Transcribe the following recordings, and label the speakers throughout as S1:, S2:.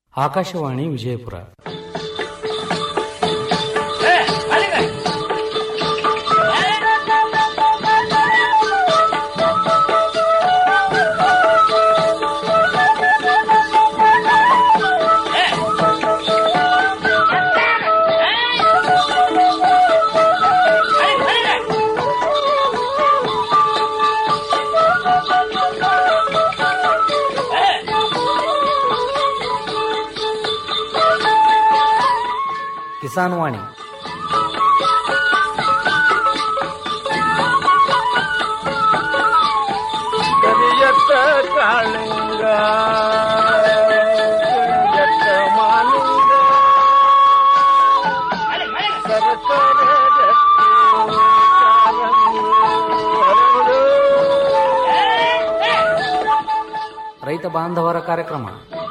S1: ಆಕಾಶವಾಣಿ ವಿಜಯಪುರ ಕಿಸಾನ್ ವಾಣಿ
S2: ಕರಿಯತ್ತ ಕಾಳಿಂಗ ಕರಿಯತ್ತ ಮಾಲಿಂಗ ಸರಸರ ರಕ್ತಿ ಕಾರಂಗಿ ಹರಡು.
S1: ರೈತ ಬಾಂಧವರ ಕಾರ್ಯಕ್ರಮ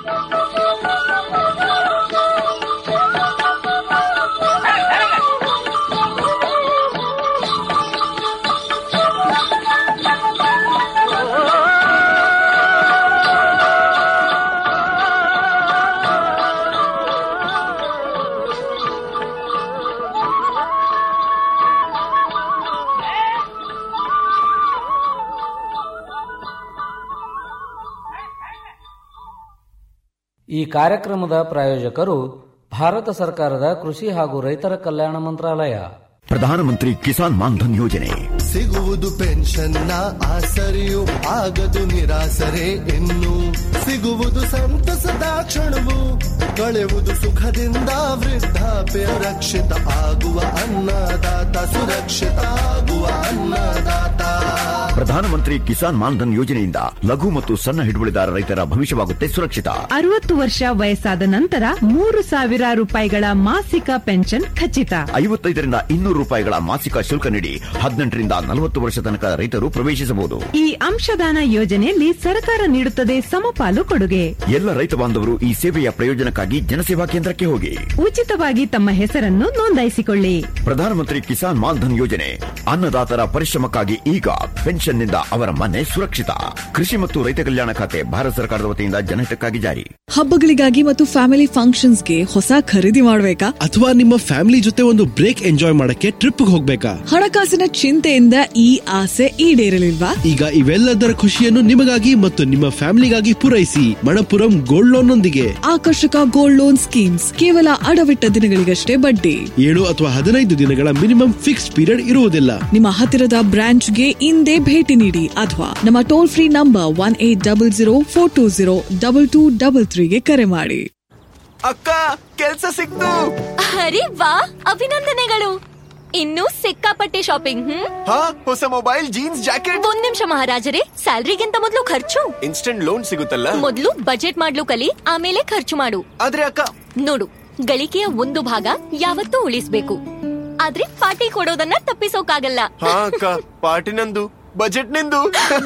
S1: ಈ ಕಾರ್ಯಕ್ರಮದ ಪ್ರಾಯೋಜಕರು ಭಾರತ ಸರ್ಕಾರದ ಕೃಷಿ ಹಾಗೂ ರೈತರ ಕಲ್ಯಾಣ ಮಂತ್ರಾಲಯ
S3: ಪ್ರಧಾನಮಂತ್ರಿ ಕಿಸಾನ್ ಮಾನ್ಧನ್ ಯೋಜನೆ
S4: ಸಿಗುವುದು ಪೆನ್ಷನ್ನ ಆಸರೆಯು ಆಗದು ನಿರಾಸರೆ ಇನ್ನು ಸಿಗುವುದು ಸಂತಸದ ಕ್ಷಣವು ಕಳೆಯುವುದು ಸುಖದಿಂದ ವೃದ್ಧಾಪ್ಯ ರಕ್ಷಿತ ಆಗುವ ಅನ್ನದಾತ ಸುರಕ್ಷಿತ ಆಗುವ ಅನ್ನದಾತ
S3: ಪ್ರಧಾನಮಂತ್ರಿ ಕಿಸಾನ್ ಮಾನ್ಧನ್ ಯೋಜನೆಯಿಂದ ಲಘು ಮತ್ತು ಸಣ್ಣ ಹಿಡುವಳಿದಾರ ರೈತರ ಭವಿಷ್ಯವಾಗುತ್ತೆ ಸುರಕ್ಷಿತ
S5: ಅರವತ್ತು ವರ್ಷ ವಯಸ್ಸಾದ ನಂತರ ಮೂರು ಸಾವಿರ ರೂಪಾಯಿಗಳ ಮಾಸಿಕ ಪೆನ್ಷನ್ ಖಚಿತ
S3: ಐವತ್ತೈದರಿಂದ ಇನ್ನೂರು ರೂಪಾಯಿಗಳ ಮಾಸಿಕ ಶುಲ್ಕ ನೀಡಿ ಹದಿನೆಂಟರಿಂದ ನಲವತ್ತು ವರ್ಷ ತನಕ ರೈತರು ಪ್ರವೇಶಿಸಬಹುದು
S5: ಈ ಅಂಶದಾನ ಯೋಜನೆಯಲ್ಲಿ ಸರ್ಕಾರ ನೀಡುತ್ತದೆ ಸಮಪಾಲು ಕೊಡುಗೆ
S3: ಎಲ್ಲ ರೈತ ಬಾಂಧವರು ಈ ಸೇವೆಯ ಪ್ರಯೋಜನಕ್ಕಾಗಿ ಜನಸೇವಾ ಕೇಂದ್ರಕ್ಕೆ ಹೋಗಿ
S5: ಉಚಿತವಾಗಿ ತಮ್ಮ ಹೆಸರನ್ನು ನೋಂದಾಯಿಸಿಕೊಳ್ಳಿ
S3: ಪ್ರಧಾನಮಂತ್ರಿ ಕಿಸಾನ್ ಮಾನ್ಧನ್ ಯೋಜನೆ ಅನ್ನದಾತರ ಪರಿಶ್ರಮಕ್ಕಾಗಿ ಈಗ ಪೆನ್ಷನ್ನಿಂದ ಅವರ ಮನೆ ಸುರಕ್ಷಿತ ಕೃಷಿ ಮತ್ತು ರೈತ ಕಲ್ಯಾಣ ಖಾತೆ ಭಾರತ ಸರ್ಕಾರದ ವತಿಯಿಂದ ಜನಹಿತಕ್ಕಾಗಿ ಜಾರಿ
S6: ಹಬ್ಬಗಳಿಗಾಗಿ ಮತ್ತು ಫ್ಯಾಮಿಲಿ ಫಂಕ್ಷನ್ಸ್ಗೆ ಹೊಸ ಖರೀದಿ ಮಾಡಬೇಕಾ
S7: ಅಥವಾ ನಿಮ್ಮ ಫ್ಯಾಮಿಲಿ ಜೊತೆ ಒಂದು ಬ್ರೇಕ್ ಎಂಜಾಯ್ ಮಾಡಕ್ಕೆ ಟ್ರಿಪ್ ಹೋಗ್ಬೇಕಾ
S6: ಹಣಕಾಸಿನ ಚಿಂತೆಯಿಂದ ಈ ಆಸೆ ಈಡೇರಲಿಲ್ವಾ
S7: ಈಗ ಇವೆಲ್ಲದರ ಖುಷಿಯನ್ನು ನಿಮಗಾಗಿ ಮತ್ತು ನಿಮ್ಮ ಫ್ಯಾಮಿಲಿಗಾಗಿ ಪೂರೈಸಿ ಮಣಪುರಂ ಗೋಲ್ಡ್ ಲೋನ್ ನೊಂದಿಗೆ
S6: ಆಕರ್ಷಕ ಗೋಲ್ಡ್ ಲೋನ್ ಸ್ಕೀಮ್ಸ್ ಕೇವಲ ಅಡವಿಟ್ಟ ದಿನಗಳಿಗಷ್ಟೇ ಬಡ್ಡಿ
S7: ಏಳು ಅಥವಾ ಹದಿನೈದು ದಿನಗಳ ಮಿನಿಮಮ್ ಫಿಕ್ಸ್ ಪೀರಿಯಡ್ ಇರುವುದಿಲ್ಲ
S6: ನಿಮ್ಮ ಹತ್ತಿರದ ಬ್ರಾಂಚ್ಗೆ ಇಂದೇ ಭೇಟಿ ನೀಡಿ ಅಥವಾ ನಮ್ಮ toll free number one eight double zero four two zero double two double ತ್ರೀಗೆ ಕರೆ ಮಾಡಿ
S8: ಅಕ್ಕ ಕೆಲ್ಸ ಸಿಕ್ತು
S9: ಅರೆ ವಾ ಅಭಿನಂದನೆಗಳು ಇನ್ನೂ ಸಿಕ್ಕಾಪಟ್ಟೆ ಶಾಪಿಂಗ್ ಹ್ಮ್
S8: ಹಾ ಹೊಸ ಮೊಬೈಲ್ ಜೀನ್ಸ್ ಜಾಕೆಟ್
S9: ಒಂದ್ ನಿಮಿಷ ಮಹಾರಾಜರೇ ಸ್ಯಾಲ್ರಿಗಿಂತ ಮೊದಲು ಖರ್ಚು
S8: ಇನ್ಸ್ಟೆಂಟ್ ಲೋನ್ ಸಿಗುತ್ತಲ್ಲ
S9: ಮೊದಲು ಬಜೆಟ್ ಮಾಡ್ಲು ಕಲಿ ಆಮೇಲೆ ಖರ್ಚು ಮಾಡು
S8: ಆದ್ರೆ ಅಕ್ಕ
S9: ನೋಡು ಗಳಿಕೆಯ ಒಂದು ಭಾಗ ಯಾವತ್ತೂ ಉಳಿಸ್ಬೇಕು ಆದ್ರೆ ಪಾರ್ಟಿ ಕೊಡೋದನ್ನ ತಪ್ಪಿಸೋಕಾಗಲ್ಲ
S8: ಹಾ ಅಕ್ಕ ಪಾರ್ಟಿ ನಂದು ಬಜೆಟ್ ನಿಂದು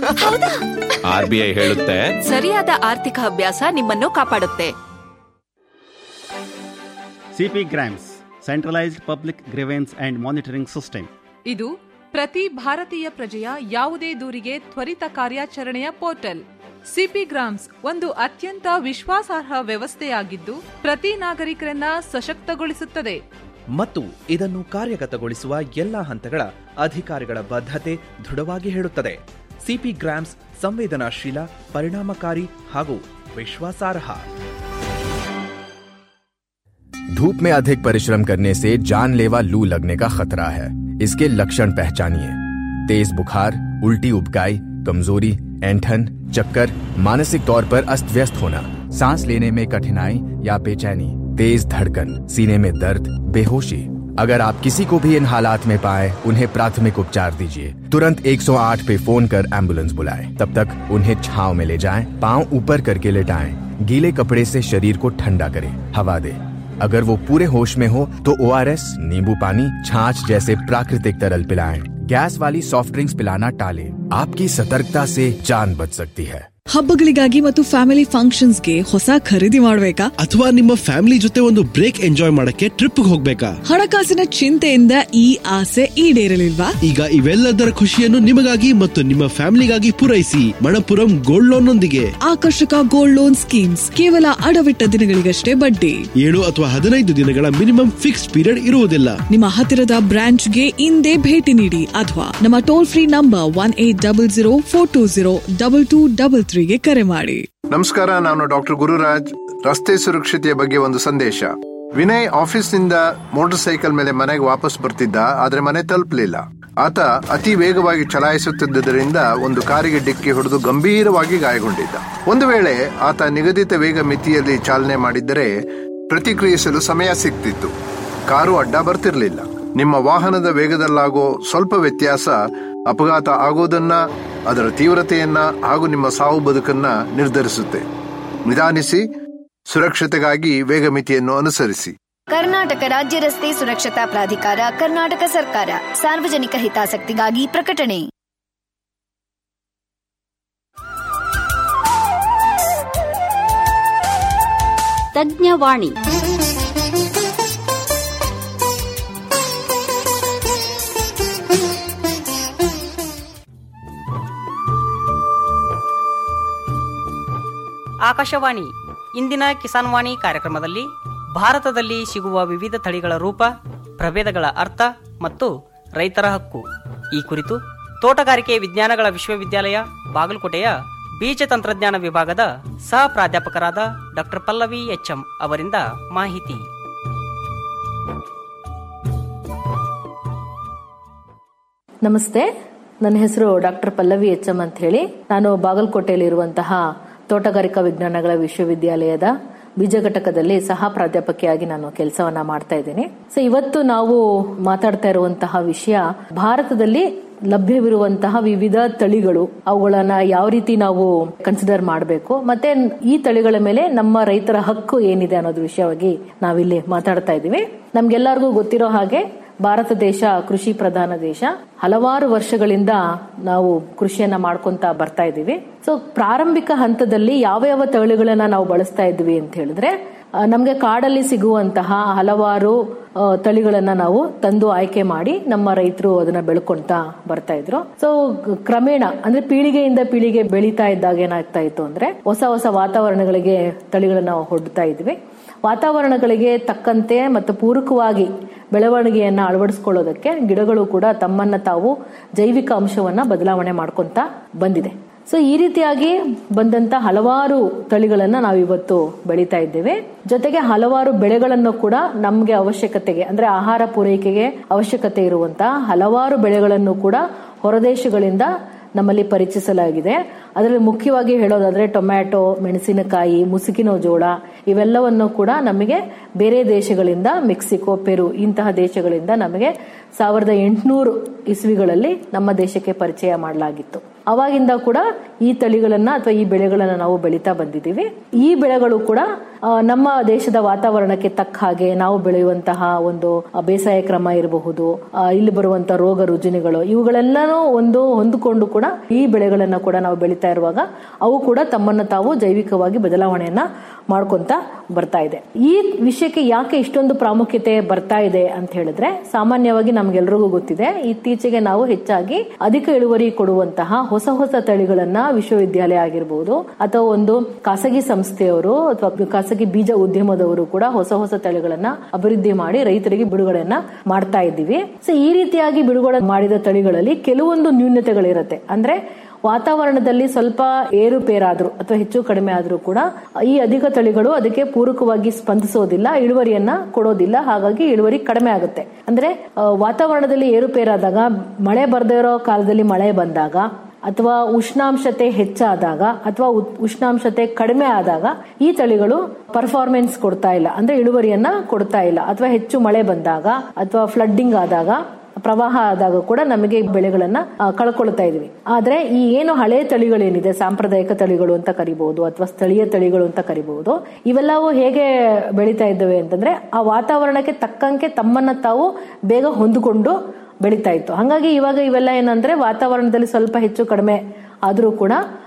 S10: ಆರ್ ಬಿ ಐ ಹೇಳುತ್ತೆ
S11: ಸರಿಯಾದ ಆರ್ಥಿಕ ಅಭ್ಯಾಸ ನಿಮ್ಮನ್ನು ಕಾಪಾಡುತ್ತೆ
S12: CP grams centralised public grievance and monitoring system
S13: ಇದು ಪ್ರತಿ ಭಾರತೀಯ ಪ್ರಜೆಯ ಯಾವುದೇ ದೂರಿಗೆ ತ್ವರಿತ ಕಾರ್ಯಾಚರಣೆಯ ಪೋರ್ಟಲ್ ಸಿಪಿ ಗ್ರಾಮ್ಸ್ ಒಂದು ಅತ್ಯಂತ ವಿಶ್ವಾಸಾರ್ಹ ವ್ಯವಸ್ಥೆಯಾಗಿದ್ದು ಪ್ರತಿ ನಾಗರಿಕರನ್ನ ಸಶಕ್ತಗೊಳಿಸುತ್ತದೆ
S14: ಮತ್ತು ಇದನ್ನು ಕಾರ್ಯಗತಗೊಳಿಸುವ ಎಲ್ಲಾ ಹಂತಗಳ ಅಧಿಕಾರಿಗಳ ಬದ್ಧತೆ ದೃಢವಾಗಿ ಹೇಳುತ್ತದೆ ಸಿಪಿ ಗ್ರಾಮ್ಸ್ ಸಂವೇದನಾಶೀಲ ಪರಿಣಾಮಕಾರಿ ಹಾಗೂ ವಿಶ್ವಾಸಾರ್ಹ
S15: धूप में अधिक परिश्रम करने से जानलेवा लू लगने का खतरा है इसके लक्षण पहचानिए तेज बुखार उल्टी उबकाई कमजोरी ऐंठन चक्कर मानसिक तौर पर अस्त व्यस्त होना सांस लेने में कठिनाई या बेचैनी तेज धड़कन सीने में दर्द बेहोशी अगर आप किसी को भी इन हालात में पाए उन्हें प्राथमिक उपचार दीजिए तुरंत 108 पे फोन कर एम्बुलेंस बुलाएं तब तक उन्हें छाव में ले जाएं पांव ऊपर करके लेटाएं गीले कपड़े से शरीर को ठंडा करें हवा दें अगर वो पूरे होश में हो तो ओ नींबू पानी छाछ जैसे प्राकृतिक तरल पिलाएं गैस वाली सॉफ्ट ड्रिंक्स पिलाना टालें आपकी सतर्कता से जान बच सकती है
S6: ಹಬ್ಬಗಳಿಗಾಗಿ ಮತ್ತು ಫ್ಯಾಮಿಲಿ ಫಂಕ್ಷನ್ಸ್ಗೆ ಹೊಸ ಖರೀದಿ ಮಾಡ್ಬೇಕಾ
S7: ಅಥವಾ ನಿಮ್ಮ ಫ್ಯಾಮಿಲಿ ಜೊತೆ ಒಂದು ಬ್ರೇಕ್ ಎಂಜಾಯ್ ಮಾಡಕ್ಕೆ ಟ್ರಿಪ್ ಹೋಗ್ಬೇಕಾ
S6: ಹಣಕಾಸಿನ ಚಿಂತೆಯಿಂದ ಈ ಆಸೆ ಈಡೇರಲಿಲ್ವಾ
S7: ಈಗ ಇವೆಲ್ಲದರ ಖುಷಿಯನ್ನು ನಿಮಗಾಗಿ ಮತ್ತು ನಿಮ್ಮ ಫ್ಯಾಮಿಲಿಗಾಗಿ ಪೂರೈಸಿ ಮಣಪುರಂ ಗೋಲ್ಡ್ ಲೋನ್ ನೊಂದಿಗೆ
S6: ಆಕರ್ಷಕ ಗೋಲ್ಡ್ ಲೋನ್ ಸ್ಕೀಮ್ಸ್ ಕೇವಲ ಅಡವಿಟ್ಟ ದಿನಗಳಿಗಷ್ಟೇ ಬಡ್ಡಿ
S7: ಏಳು ಅಥವಾ ಹದಿನೈದು ದಿನಗಳ ಮಿನಿಮಮ್ ಫಿಕ್ಸ್ಡ್ ಪೀರಿಯಡ್ ಇರುವುದಿಲ್ಲ
S6: ನಿಮ್ಮ ಹತ್ತಿರದ ಬ್ರಾಂಚ್ಗೆ ಇಂದೇ ಭೇಟಿ ನೀಡಿ ಅಥವಾ ನಮ್ಮ toll free number one eight double zero four two zero double two double ತ್ರೀಗೆ ಕರೆ ಮಾಡಿ
S16: ನಮಸ್ಕಾರ ನಾನು ಡಾಕ್ಟರ್ ಗುರುರಾಜ್ ರಸ್ತೆ ಸುರಕ್ಷತೆಯ ಬಗ್ಗೆ ಒಂದು ಸಂದೇಶ ವಿನಯ್ ಆಫೀಸ್ನಿಂದ ಮೋಟಾರ್ ಸೈಕಲ್ ಮೇಲೆ ಮನೆಗೆ ವಾಪಸ್ ಬರ್ತಿದ್ದ ಆದ್ರೆ ಮನೆ ತಲುಪಲಿಲ್ಲ ಆತ ಅತಿ ವೇಗವಾಗಿ ಚಲಾಯಿಸುತ್ತಿದ್ದರಿಂದ ಒಂದು ಕಾರಿಗೆ ಡಿಕ್ಕಿ ಹೊಡೆದು ಗಂಭೀರವಾಗಿ ಗಾಯಗೊಂಡಿದ್ದ ಒಂದು ವೇಳೆ ಆತ ನಿಗದಿತ ವೇಗ ಮಿತಿಯಲ್ಲಿ ಚಾಲನೆ ಮಾಡಿದ್ದರೆ ಪ್ರತಿಕ್ರಿಯಿಸಲು ಸಮಯ ಸಿಗ್ತಿತ್ತು ಕಾರು ಅಡ್ಡ ಬರ್ತಿರ್ಲಿಲ್ಲ ನಿಮ್ಮ ವಾಹನದ ವೇಗದಲ್ಲಾಗೋ ಸ್ವಲ್ಪ ವ್ಯತ್ಯಾಸ ಅಪಘಾತ ಆಗೋದನ್ನ ಅದರ ತೀವ್ರತೆಯನ್ನ ಹಾಗೂ ನಿಮ್ಮ ಸಾವು ಬದುಕನ್ನ ನಿರ್ಧರಿಸುತ್ತೆ ನಿಧಾನಿಸಿ ಸುರಕ್ಷತೆಗಾಗಿ ವೇಗ ಮಿತಿಯನ್ನು ಅನುಸರಿಸಿ
S17: ಕರ್ನಾಟಕ ರಾಜ್ಯ ರಸ್ತೆ ಸುರಕ್ಷತಾ ಪ್ರಾಧಿಕಾರ ಕರ್ನಾಟಕ ಸರ್ಕಾರ ಸಾರ್ವಜನಿಕ ಹಿತಾಸಕ್ತಿಗಾಗಿ ಪ್ರಕಟಣೆ
S18: ತಜ್ಞವಾಣಿ
S19: ಆಕಾಶವಾಣಿ ಇಂದಿನ ಕಿಸಾನ್ ವಾಣಿ ಕಾರ್ಯಕ್ರಮದಲ್ಲಿ ಭಾರತದಲ್ಲಿ ಸಿಗುವ ವಿವಿಧ ತಳಿಗಳ ರೂಪ ಪ್ರಭೇದಗಳ ಅರ್ಥ ಮತ್ತು ರೈತರ ಹಕ್ಕು ಈ ಕುರಿತು ತೋಟಗಾರಿಕೆ ವಿಜ್ಞಾನಗಳ ವಿಶ್ವವಿದ್ಯಾಲಯ ಬಾಗಲಕೋಟೆಯ ಬೀಜ ತಂತ್ರಜ್ಞಾನ ವಿಭಾಗದ ಸಹ ಪ್ರಾಧ್ಯಾಪಕರಾದ ಡಾಕ್ಟರ್ ಪಲ್ಲವಿ ಎಚ್ಎಂ ಅವರಿಂದ ಮಾಹಿತಿ
S20: ನಮಸ್ತೆ ನನ್ನ ಹೆಸರು ಡಾಕ್ಟರ್ ಪಲ್ಲವಿ ಎಚ್ ಎಂ ಅಂತ ಹೇಳಿ ನಾನು ಬಾಗಲಕೋಟೆಯಲ್ಲಿ ಇರುವಂತಹ ತೋಟಗಾರಿಕಾ ವಿಜ್ಞಾನಗಳ ವಿಶ್ವವಿದ್ಯಾಲಯದ ಬೀಜ ಘಟಕದಲ್ಲಿ ಸಹ ಪ್ರಾಧ್ಯಾಪಕಿಯಾಗಿ ನಾನು ಕೆಲಸವನ್ನ ಮಾಡ್ತಾ ಇದ್ದೀನಿ ಸೊ ಇವತ್ತು ನಾವು ಮಾತಾಡ್ತಾ ಇರುವಂತಹ ವಿಷಯ ಭಾರತದಲ್ಲಿ ಲಭ್ಯವಿರುವಂತಹ ವಿವಿಧ ತಳಿಗಳು ಅವುಗಳನ್ನ ಯಾವ ರೀತಿ ನಾವು ಕನ್ಸಿಡರ್ ಮಾಡಬೇಕು ಮತ್ತೆ ಈ ತಳಿಗಳ ಮೇಲೆ ನಮ್ಮ ರೈತರ ಹಕ್ಕು ಏನಿದೆ ಅನ್ನೋದ್ರ ವಿಷಯವಾಗಿ ನಾವಿಲ್ಲಿ ಮಾತಾಡ್ತಾ ಇದ್ದೀವಿ ನಮ್ಗೆಲ್ಲರಿಗೂ ಗೊತ್ತಿರೋ ಹಾಗೆ ಭಾರತ ದೇಶ ಕೃಷಿ ಪ್ರಧಾನ ದೇಶ ಹಲವಾರು ವರ್ಷಗಳಿಂದ ನಾವು ಕೃಷಿಯನ್ನ ಮಾಡ್ಕೊಂತ ಬರ್ತಾ ಇದೀವಿ ಸೊ ಪ್ರಾರಂಭಿಕ ಹಂತದಲ್ಲಿ ಯಾವ ಯಾವ ತಳಿಗಳನ್ನ ನಾವು ಬಳಸ್ತಾ ಇದ್ವಿ ಅಂತ ಹೇಳಿದ್ರೆ ನಮಗೆ ಕಾಡಲ್ಲಿ ಸಿಗುವಂತಹ ಹಲವಾರು ತಳಿಗಳನ್ನ ನಾವು ತಂದು ಆಯ್ಕೆ ಮಾಡಿ ನಮ್ಮ ರೈತರು ಅದನ್ನ ಬೆಳ್ಕೊಂತ ಬರ್ತಾ ಇದ್ರು ಸೊ ಕ್ರಮೇಣ ಅಂದ್ರೆ ಪೀಳಿಗೆಯಿಂದ ಪೀಳಿಗೆ ಬೆಳೀತಾ ಇದ್ದಾಗ ಏನಾಗ್ತಾ ಇತ್ತು ಅಂದ್ರೆ ಹೊಸ ಹೊಸ ವಾತಾವರಣಗಳಿಗೆ ತಳಿಗಳನ್ನ ಹೊಡ್ತಾ ಇದ್ವಿ ವಾತಾವರಣಗಳಿಗೆ ತಕ್ಕಂತೆ ಮತ್ತು ಪೂರಕವಾಗಿ ಬೆಳವಣಿಗೆಯನ್ನ ಅಳವಡಿಸ್ಕೊಳ್ಳೋದಕ್ಕೆ ಗಿಡಗಳು ಕೂಡ ತಮ್ಮನ್ನ ತಾವು ಜೈವಿಕ ಅಂಶವನ್ನ ಬದಲಾವಣೆ ಮಾಡ್ಕೊಂತ ಬಂದಿದೆ ಸೊ ಈ ರೀತಿಯಾಗಿ ಬಂದಂತ ಹಲವಾರು ತಳಿಗಳನ್ನ ನಾವು ಇವತ್ತು ಬೆಳೀತಾ ಇದ್ದೇವೆ ಜೊತೆಗೆ ಹಲವಾರು ಬೆಳೆಗಳನ್ನು ಕೂಡ ನಮ್ಗೆ ಅವಶ್ಯಕತೆಗೆ ಅಂದ್ರೆ ಆಹಾರ ಪೂರೈಕೆಗೆ ಅವಶ್ಯಕತೆ ಇರುವಂತಹ ಹಲವಾರು ಬೆಳೆಗಳನ್ನು ಕೂಡ ಹೊರದೇಶಗಳಿಂದ ನಮ್ಮಲ್ಲಿ ಪರಿಚಯಿಸಲಾಗಿದೆ ಅದರಲ್ಲಿ ಮುಖ್ಯವಾಗಿ ಹೇಳೋದಾದ್ರೆ ಟೊಮ್ಯಾಟೊ ಮೆಣಸಿನಕಾಯಿ ಮುಸುಕಿನ ಜೋಳ ಇವೆಲ್ಲವನ್ನು ಕೂಡ ನಮಗೆ ಬೇರೆ ದೇಶಗಳಿಂದ ಮೆಕ್ಸಿಕೋ ಪೆರು ಇಂತಹ ದೇಶಗಳಿಂದ ನಮಗೆ ಸಾವಿರದ ಎಂಟುನೂರು ಇಸ್ವಿಗಳಲ್ಲಿ ನಮ್ಮ ದೇಶಕ್ಕೆ ಪರಿಚಯ ಮಾಡಲಾಗಿತ್ತು ಅವಾಗಿಂದ ಕೂಡ ಈ ತಳಿಗಳನ್ನ ಅಥವಾ ಈ ಬೆಳೆಗಳನ್ನ ನಾವು ಬೆಳೀತಾ ಬಂದಿದ್ದೀವಿ ಈ ಬೆಳೆಗಳು ಕೂಡ ನಮ್ಮ ದೇಶದ ವಾತಾವರಣಕ್ಕೆ ತಕ್ಕ ಹಾಗೆ ನಾವು ಬೆಳೆಯುವಂತಹ ಒಂದು ಬೇಸಾಯ ಕ್ರಮ ಇರಬಹುದು ಇಲ್ಲಿ ಬರುವಂತಹ ರೋಗ ರುಜಿನಗಳು ಇವುಗಳೆಲ್ಲನೂ ಒಂದು ಹೊಂದಿಕೊಂಡು ಕೂಡ ಈ ಬೆಳೆಗಳನ್ನ ಕೂಡ ನಾವು ಬೆಳೀತಾ ಇರುವಾಗ ಅವು ಕೂಡ ತಮ್ಮನ್ನು ತಾವು ಜೈವಿಕವಾಗಿ ಬದಲಾವಣೆಯನ್ನ ಮಾಡ್ಕೊಂತ ಬರ್ತಾ ಇದೆ ಈ ವಿಷಯಕ್ಕೆ ಯಾಕೆ ಇಷ್ಟೊಂದು ಪ್ರಾಮುಖ್ಯತೆ ಬರ್ತಾ ಇದೆ ಅಂತ ಹೇಳಿದ್ರೆ ಸಾಮಾನ್ಯವಾಗಿ ನಮ್ಗೆಲ್ರಿಗೂ ಗೊತ್ತಿದೆ ಇತ್ತೀಚೆಗೆ ನಾವು ಹೆಚ್ಚಾಗಿ ಅಧಿಕ ಇಳುವರಿ ಕೊಡುವಂತಹ ಹೊಸ ಹೊಸ ತಳಿಗಳನ್ನ ವಿಶ್ವವಿದ್ಯಾಲಯ ಆಗಿರಬಹುದು ಅಥವಾ ಒಂದು ಖಾಸಗಿ ಸಂಸ್ಥೆಯವರು ಅಥವಾ ಖಾಸಗಿ ಬೀಜ ಉದ್ಯಮದವರು ಕೂಡ ಹೊಸ ಹೊಸ ತಳಿಗಳನ್ನ ಅಭಿವೃದ್ಧಿ ಮಾಡಿ ರೈತರಿಗೆ ಬಿಡುಗಡೆಯನ್ನ ಮಾಡ್ತಾ ಇದ್ದೀವಿ ಸೊ ಈ ರೀತಿಯಾಗಿ ಬಿಡುಗಡೆ ಮಾಡಿದ ತಳಿಗಳಲ್ಲಿ ಕೆಲವೊಂದು ನ್ಯೂನ್ಯತೆಗಳಿರುತ್ತೆ ಅಂದ್ರೆ ವಾತಾವರಣದಲ್ಲಿ ಸ್ವಲ್ಪ ಏರುಪೇರಾದ್ರೂ ಅಥವಾ ಹೆಚ್ಚು ಕಡಿಮೆ ಆದ್ರೂ ಕೂಡ ಈ ಅಧಿಕ ತಳಿಗಳು ಅದಕ್ಕೆ ಪೂರಕವಾಗಿ ಸ್ಪಂದಿಸೋದಿಲ್ಲ ಇಳುವರಿಯನ್ನ ಕೊಡೋದಿಲ್ಲ ಹಾಗಾಗಿ ಇಳುವರಿ ಕಡಿಮೆ ಆಗುತ್ತೆ ಅಂದ್ರೆ ವಾತಾವರಣದಲ್ಲಿ ಏರುಪೇರಾದಾಗ ಮಳೆ ಬರ್ದೇ ಇರೋ ಕಾಲದಲ್ಲಿ ಮಳೆ ಬಂದಾಗ ಅಥವಾ ಉಷ್ಣಾಂಶತೆ ಹೆಚ್ಚಾದಾಗ ಅಥವಾ ಉಷ್ಣಾಂಶತೆ ಕಡಿಮೆ ಆದಾಗ ಈ ತಳಿಗಳು ಪರ್ಫಾರ್ಮೆನ್ಸ್ ಕೊಡ್ತಾ ಇಲ್ಲ ಅಂದ್ರೆ ಇಳುವರಿಯನ್ನ ಕೊಡ್ತಾ ಇಲ್ಲ ಅಥವಾ ಹೆಚ್ಚು ಮಳೆ ಬಂದಾಗ ಅಥವಾ ಫ್ಲಡ್ಡಿಂಗ್ ಆದಾಗ ಪ್ರವಾಹ ಆದಾಗ ಕೂಡ ನಮಗೆ ಬೆಳೆಗಳನ್ನ ಕಳ್ಕೊಳ್ತಾ ಇದೀವಿ ಆದ್ರೆ ಈ ಏನು ಹಳೆ ತಳಿಗಳೇನಿದೆ ಸಾಂಪ್ರದಾಯಿಕ ತಳಿಗಳು ಅಂತ ಕರಿಬಹುದು ಅಥವಾ ಸ್ಥಳೀಯ ತಳಿಗಳು ಅಂತ ಕರಿಬಹುದು ಇವೆಲ್ಲವೂ ಹೇಗೆ ಬೆಳೀತಾ ಇದ್ದಾವೆ ಅಂತಂದ್ರೆ ಆ ವಾತಾವರಣಕ್ಕೆ ತಕ್ಕಂಗೆ ತಮ್ಮನ್ನ ತಾವು ಬೇಗ ಹೊಂದಿಕೊಂಡು ಬೆಳೀತಾ ಇತ್ತು ಹಾಗಾಗಿ ಇವಾಗ ಇವೆಲ್ಲ ಏನಂದ್ರೆ ವಾತಾವರಣದಲ್ಲಿ ಸ್ವಲ್ಪ ಹೆಚ್ಚು ಕಡಿಮೆ ಆದ್ರೂ ಕೂಡ